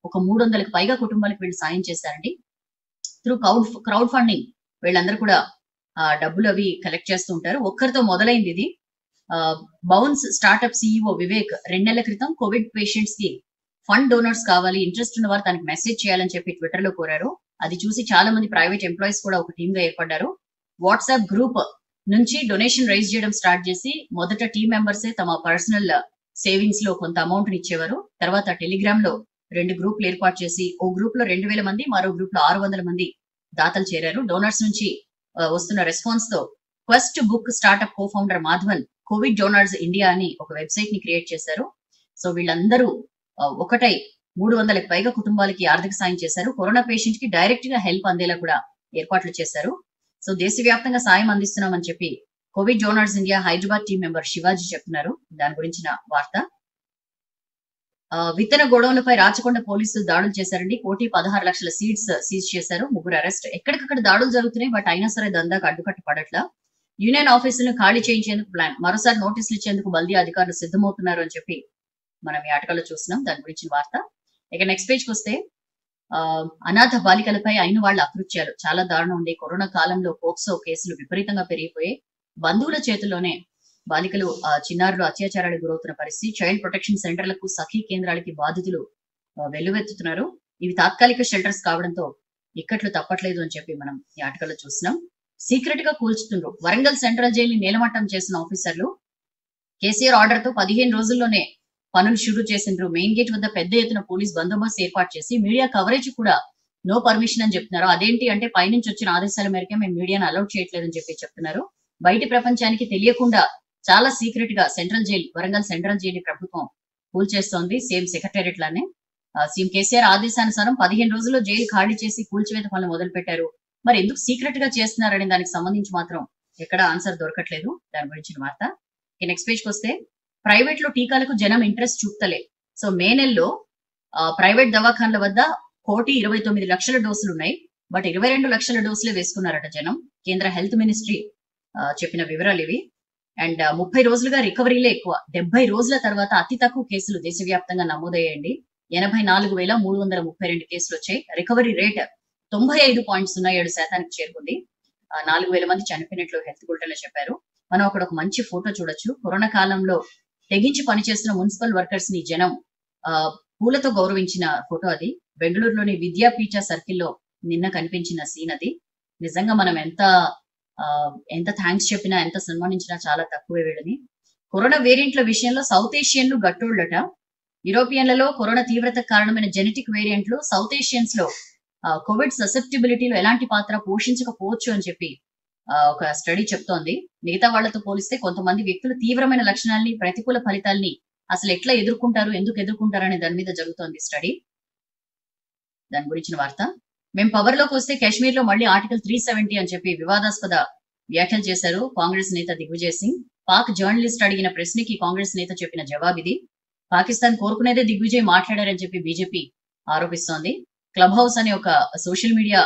Speaker 1: ఒక మూడు వందలకు పైగా కుటుంబాలకు వీళ్ళు సాయం చేశారండి త్రూ క్రౌడ్ క్రౌడ్ ఫండింగ్ వీళ్ళందరూ కూడా ఆ, డబ్బులు అవి కలెక్ట్ చేస్తూ ఉంటారు ఒక్కరితో మొదలైంది ఇది బౌన్స్ స్టార్ట్అప్ సిఇఓ వివేక్ రెండు నెలల క్రితం కోవిడ్ పేషెంట్స్ కి ఫండ్ డోనర్స్ కావాలి ఇంట్రెస్ట్ ఉన్న వారు తనకి మెసేజ్ చేయాలని చెప్పి ట్విట్టర్ లో కోరారు అది చూసి చాలా మంది ప్రైవేట్ ఎంప్లాయీస్ కూడా ఒక టీమ్ గా ఏర్పడ్డారు వాట్సాప్ గ్రూప్ నుంచి డొనేషన్ రైజ్ చేయడం స్టార్ట్ చేసి మొదట టీం మెంబర్సే తమ పర్సనల్ సేవింగ్స్ లో కొంత అమౌంట్ ఇచ్చేవారు తర్వాత టెలిగ్రామ్ లో రెండు గ్రూపులు ఏర్పాటు చేసి ఓ గ్రూప్ లో రెండు వేల మంది మరో గ్రూప్ లో ఆరు వందల మంది దాతలు చేరారు డోనర్స్ నుంచి ఆ, వస్తున్న రెస్పాన్స్ తో quest book startup co founder Madhavan covid donors India అని ఒక వెబ్సైట్ ని క్రియేట్ చేశారు సో వీళ్ళందరూ ఆ, ఒకటై మూడు వందలకు పైగా కుటుంబాలకి ఆర్థిక సాయం చేశారు కరోనా పేషెంట్ కి డైరెక్ట్ గా హెల్ప్ అందేలా కూడా ఏర్పాట్లు చేశారు సో దేశవ్యాప్తంగా సాయం అందిస్తున్నామని చెప్పి covid donors India Hyderabad team member Shivaji చెప్తున్నారు దాని గురించిన వార్త ఆ, విత్తన గొడవలపై రాచకొండ పోలీసులు దాడులు చేశారండి కోటి పదహారు లక్షల సీడ్స్ సీజ్ చేశారు ముగ్గురు అరెస్ట్ ఎక్కడికక్కడ దాడులు జరుగుతున్నాయి బట్ అయినా సరే దందాకు అడ్డుకట్ట పడట్లా యూనియన్ ఆఫీసులను ఖాళీ చేయించేందుకు ప్లాన్ మరోసారి నోటీసులు ఇచ్చేందుకు బల్దీ అధికారులు సిద్ధమవుతున్నారు అని చెప్పి మనం ఈ ఆటగాలో చూస్తున్నాం దాని గురించిన వార్త ఇక నెక్స్ట్ పేజ్కి వస్తే ఆ, అనాథ బాలికలపై అయిన వాళ్ళ అకృత్యాలు చాలా దారుణం ఉంది కరోనా కాలంలో పోక్సో కేసులు విపరీతంగా పెరిగిపోయాయి బంధువుల చేతుల్లోనే బాలికలు ఆ, చిన్నారులు అత్యాచారాలకు గురవుతున్న పరిస్థితి చైల్డ్ ప్రొటెక్షన్ సెంటర్లకు సఖీ కేంద్రాలకి బాధితులు ఆ, వెల్లువెత్తుతున్నారు ఇవి తాత్కాలిక షెల్టర్స్ కావడంతో ఇక్కట్లు తప్పట్లేదు అని చెప్పి మనం ఈ ఆటగాలో చూస్తున్నాం సీక్రెట్ గా కూల్చుతుండ్రు వరంగల్ సెంట్రల్ జైలు నీలమట్టం చేసిన ఆఫీసర్లు కేసీఆర్ ఆర్డర్ తో పదిహేను రోజుల్లోనే పనులు షురూ చేసిండ్రు మెయిన్ గేట్ వద్ద పెద్ద ఎత్తున పోలీస్ బందోబస్తు ఏర్పాటు చేసి మీడియా కవరేజ్ కూడా నో పర్మిషన్ అని చెప్తున్నారు అదేంటి అంటే పైనుంచి వచ్చిన ఆదేశాల మేరకే మేము మీడియాను అలౌట్ చేయట్లేదని చెప్పి చెప్తున్నారు బయటి ప్రపంచానికి తెలియకుండా చాలా సీక్రెట్ గా central jail Warangal central jail ప్రభుత్వం కూల్చేస్తోంది సేమ్ సెక్రటేరియట్ లానే ఆ, సీఎం కేసీఆర్ ఆదేశానుసారం పదిహేను రోజుల్లో జైలు ఖాళీ చేసి కూల్చివేత పనులు మొదలు పెట్టారు మరి ఎందుకు సీక్రెట్ గా చేస్తున్నారనే దానికి సంబంధించి మాత్రం ఎక్కడ ఆన్సర్ దొరకట్లేదు దాని గురించిన వార్త నెక్స్ట్ పేజ్కి వస్తే ప్రైవేట్ లో టీకాలకు జనం ఇంట్రెస్ట్ చూపుతలే సో మే నెలలో ఆ, ప్రైవేట్ దవాఖాన్ల వద్ద కోటి ఇరవై తొమ్మిది లక్షల డోసులు ఉన్నాయి బట్ ఇరవై రెండు లక్షల డోసులే వేసుకున్నారట జనం కేంద్ర హెల్త్ మినిస్ట్రీ ఆ, చెప్పిన వివరాలు ఇవి అండ్ ముప్పై రోజులుగా రికవరీలే ఎక్కువ డెబ్బై రోజుల తర్వాత అతి తక్కువ కేసులు దేశవ్యాప్తంగా నమోదయ్యాయండి ఎనభై నాలుగు వేల మూడు వందల ముప్పై రెండు కేసులు వచ్చాయి రికవరీ రేట్ తొంభై ఐదు పాయింట్ సున్నా ఏడు శాతానికి చేరుకుంది ఆ, నాలుగు వేల మంది చనిపోయినట్లు హెల్త్ బులెటిన్లో చెప్పారు మనం అక్కడ ఒక మంచి ఫోటో చూడొచ్చు కరోనా కాలంలో తెగించి పనిచేస్తున్న మున్సిపల్ వర్కర్స్ ని జనం ఆ, పూలతో గౌరవించిన ఫోటో అది బెంగళూరులోని విద్యాపీఠ సర్కిల్లో నిన్న కనిపించిన సీన్ అది నిజంగా మనం ఎంత ఆ, ఎంత థ్యాంక్స్ చెప్పినా ఎంత సన్మానించినా చాలా తక్కువే వీళ్ళని కరోనా వేరియంట్ల విషయంలో సౌత్ ఏషియన్లు గట్టోళ్ళట యూరోపియన్లలో కరోనా తీవ్రతకు కారణమైన జెనెటిక్ వేరియంట్లు సౌత్ ఏషియన్స్ లో ఆ, కోవిడ్ ససెప్టిబిలిటీలో ఎలాంటి పాత్ర పోషించకపోవచ్చు అని చెప్పి ఆ, ఒక స్టడీ చెప్తోంది మిగతా వాళ్ళతో పోలిస్తే కొంతమంది వ్యక్తులు తీవ్రమైన లక్షణాలని ప్రతికూల ఫలితాల్ని అసలు ఎట్లా ఎదుర్కొంటారు ఎందుకు ఎదుర్కొంటారు అనే దాని మీద జరుగుతోంది స్టడీ దాని గురించిన వార్త మేము పవర్ లోకి వస్తే కాశ్మీర్ లో మళ్ళీ ఆర్టికల్ త్రీ సెవెంటీ అని చెప్పి వివాదాస్పద వ్యాఖ్యలు చేశారు కాంగ్రెస్ నేత దిగ్విజయ్ సింగ్ పాక్ జర్నలిస్ట్ అడిగిన ప్రశ్నకి కాంగ్రెస్ నేత చెప్పిన జవాబు ఇది పాకిస్తాన్ కోరుకునేదే దిగ్విజయ్ మాట్లాడారని చెప్పి బీజేపీ ఆరోపిస్తోంది క్లబ్ హౌస్ అనే ఒక సోషల్ మీడియా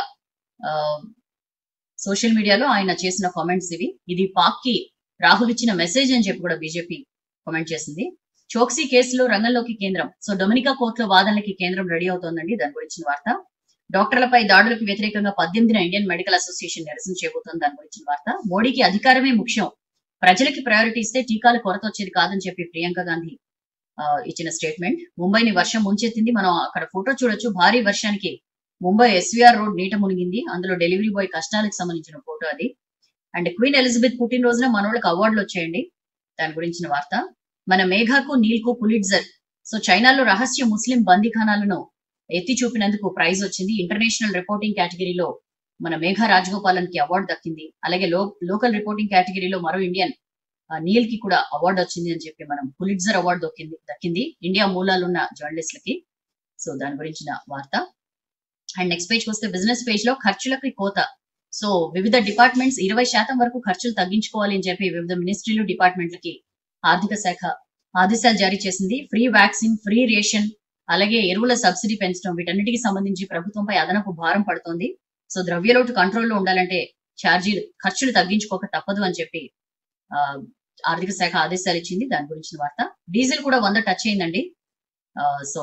Speaker 1: సోషల్ మీడియాలో ఆయన చేసిన కామెంట్స్ ఇవి ఇది పాక్ కి రాహుల్ ఇచ్చిన మెసేజ్ అని చెప్పి కూడా బీజేపీ కామెంట్ చేసింది చోక్సీ కేసులో రంగంలోకి కేంద్రం సో డొమినికా కోర్టులో వాదనలకి కేంద్రం రెడీ అవుతోందండి దాని గురించిన వార్త డాక్టర్లపై దాడులకు వ్యతిరేకంగా పద్దెనిమిదిన ఇండియన్ మెడికల్ అసోసియేషన్ నిరసన చేయబోతోంది దాని గురించిన వార్త మోడీకి అధికారమే ముఖ్యం ప్రజలకి ప్రయారిటీ ఇస్తే టీకాల కొరత వచ్చేది కాదని చెప్పి ప్రియాంక గాంధీ ఆ, ఇచ్చిన స్టేట్మెంట్ ముంబైని వర్షం ముంచెత్తింది మనం అక్కడ ఫోటో చూడొచ్చు భారీ వర్షానికి ముంబై ఎస్వీఆర్ రోడ్ నీట మునిగింది అందులో డెలివరీ బాయ్ కష్టాలకు సంబంధించిన ఫోటో అది అండ్ క్వీన్ ఎలిజబెత్ పుట్టినరోజున మనోళ్ళకి అవార్డులు వచ్చాయండి దాని గురించిన వార్త మన మేఘాకు నీల్కు పులిట్జర్ సో చైనాలో రహస్య ముస్లిం బందీఖానాలను ఎత్తి చూపినందుకు ప్రైజ్ వచ్చింది ఇంటర్నేషనల్ రిపోర్టింగ్ కేటగిరీలో మన మేఘా రాజగోపాలన్ కి అవార్డు దక్కింది అలాగే లో లోకల్ రిపోర్టింగ్ కేటగిరీలో మరో ఇండియన్ ఆ, నీల్ కి కూడా అవార్డు వచ్చింది అని చెప్పి మనం పులిట్జర్ అవార్డు దక్కింది దక్కింది ఇండియా మూలాలున్న జర్నలిస్టులకి సో దాని గురించిన వార్త అండ్ నెక్స్ట్ పేజ్ వస్తే బిజినెస్ పేజ్ లో ఖర్చులకి కోత సో వివిధ డిపార్ట్మెంట్స్ ఇరవై శాతం వరకు ఖర్చులు తగ్గించుకోవాలి అని చెప్పి వివిధ మినిస్ట్రీలు డిపార్ట్మెంట్లకి ఆర్థిక శాఖ ఆదేశాలు జారీ చేసింది ఫ్రీ వ్యాక్సిన్ ఫ్రీ రేషన్ అలాగే ఎరువుల సబ్సిడీ పెంచడం వీటన్నిటికి సంబంధించి ప్రభుత్వంపై అదనపు భారం పడుతోంది సో ద్రవ్యలోటు కంట్రోల్లో ఉండాలంటే ఛార్జీలు ఖర్చులు తగ్గించుకోక తప్పదు అని చెప్పి ఆ, ఆర్థిక శాఖ ఆదేశాలు ఇచ్చింది దాని గురించిన వార్త డీజిల్ కూడా వంద టచ్ అయిందండి ఆ, సో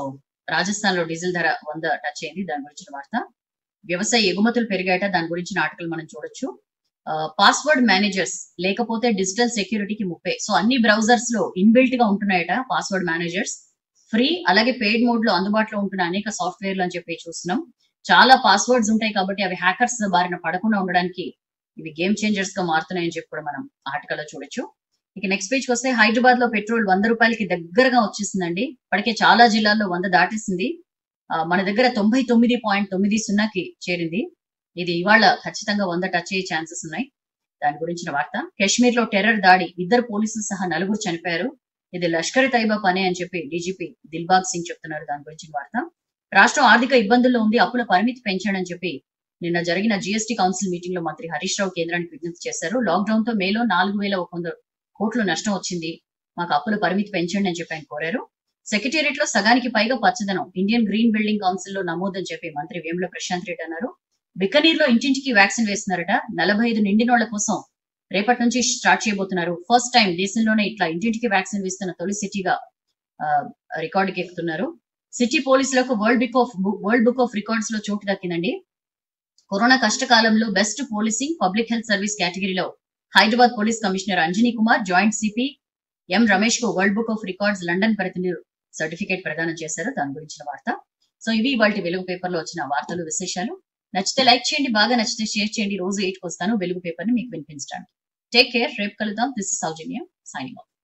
Speaker 1: రాజస్థాన్ లో డీజిల్ ధర వంద టచ్ అయింది దాని గురించిన వార్త వ్యవసాయ ఎగుమతులు పెరిగాయట దాని గురించిన ఆర్టికల్ మనం చూడొచ్చు పాస్వర్డ్ మేనేజర్స్ లేకపోతే డిజిటల్ సెక్యూరిటీకి ముప్పే సో అన్ని బ్రౌజర్స్ లో ఇన్బిల్ట్ గా ఉంటున్నాయట పాస్వర్డ్ మేనేజర్స్ ఫ్రీ అలాగే పెయిడ్ మోడ్ లో అందుబాటులో ఉంటున్న అనేక సాఫ్ట్వేర్లు అని చెప్పి చూస్తున్నాం చాలా పాస్వర్డ్స్ ఉంటాయి కాబట్టి అవి హ్యాకర్స్ బారిన పడకుండా ఉండడానికి ఇవి గేమ్ చేంజర్స్ గా మారుతున్నాయని చెప్పి కూడా మనం ఆర్టికల్ లో చూడొచ్చు ఇక నెక్స్ట్ పేజ్ వస్తే హైదరాబాద్ లో పెట్రోల్ వంద రూపాయలకి దగ్గరగా వచ్చేసిందండి ఇప్పటికే చాలా జిల్లాల్లో వంద దాటేసింది ఆ, మన దగ్గర తొంభై తొమ్మిది పాయింట్ తొమ్మిది సున్నాకి చేరింది ఇది ఇవాళ ఖచ్చితంగా వంద టచ్ అయ్యే ఛాన్సెస్ ఉన్నాయి దాని గురించిన వార్త కాశ్మీర్ లో టెర్రర్ దాడి ఇద్దరు పోలీసులు సహా నలుగురు చనిపోయారు ఇది లష్కర్ తైబా పనే అని చెప్పి డీజీపీ దిల్బాగ్ సింగ్ చెప్తున్నారు దాని గురించిన వార్త రాష్ట్రం ఆర్థిక ఇబ్బందుల్లో ఉంది అప్పుల పరిమితి పెంచండి అని చెప్పి నిన్న జరిగిన జీఎస్టీ కౌన్సిల్ మీటింగ్ లో మంత్రి హరీష్ రావు కేంద్రానికి విజ్ఞప్తి చేశారు లాక్డౌన్ తో మేలో నాలుగు వేల ఒక వంద కోట్లు నష్టం వచ్చింది మాకు అప్పుల పరిమితి పెంచండి అని చెప్పి ఆయన కోరారు సెక్రటేరియట్ లో సగానికి పైగా పచ్చదనం ఇండియన్ గ్రీన్ బిల్డింగ్ కౌన్సిల్ లో నమోదని చెప్పి మంత్రి వేముల ప్రశాంత్ రెడ్డి అన్నారు బికనీర్ లో ఇంటింటికి వ్యాక్సిన్ వేస్తున్నారట నలభై ఐదు నిండినోళ్ల కోసం రేపటి నుంచి స్టార్ట్ చేయబోతున్నారు ఫస్ట్ టైం దేశంలోనే ఇట్లా ఇంటింటికి వ్యాక్సిన్ వేస్తున్న తొలి సిటీగా రికార్డుకి ఎక్కుతున్నారు సిటీ పోలీసులకు world book of world book of records లో చోటు దక్కిందండి కరోనా కష్టకాలంలో best policing public health service కేటగిరీలో Hyderabad police commissioner Anjani Kumar joint CP M Ramesh కు world book of records London ప్రతినిధులు సర్టిఫికేట్ ప్రదానం చేశారు దాని గురించిన వార్త సో ఇవి వాటి వెలుగు పేపర్ లో వచ్చిన వార్తలు విశేషాలు నచ్చితే లైక్ చేయండి బాగా నచ్చితే షేర్ చేయండి రోజు ఎయిట్ వస్తాను వెలుగు పేపర్ ని మీకు వినిపించడానికి టేక్ కేర్ రేపు కలుద్దాం this is Soujanya signing of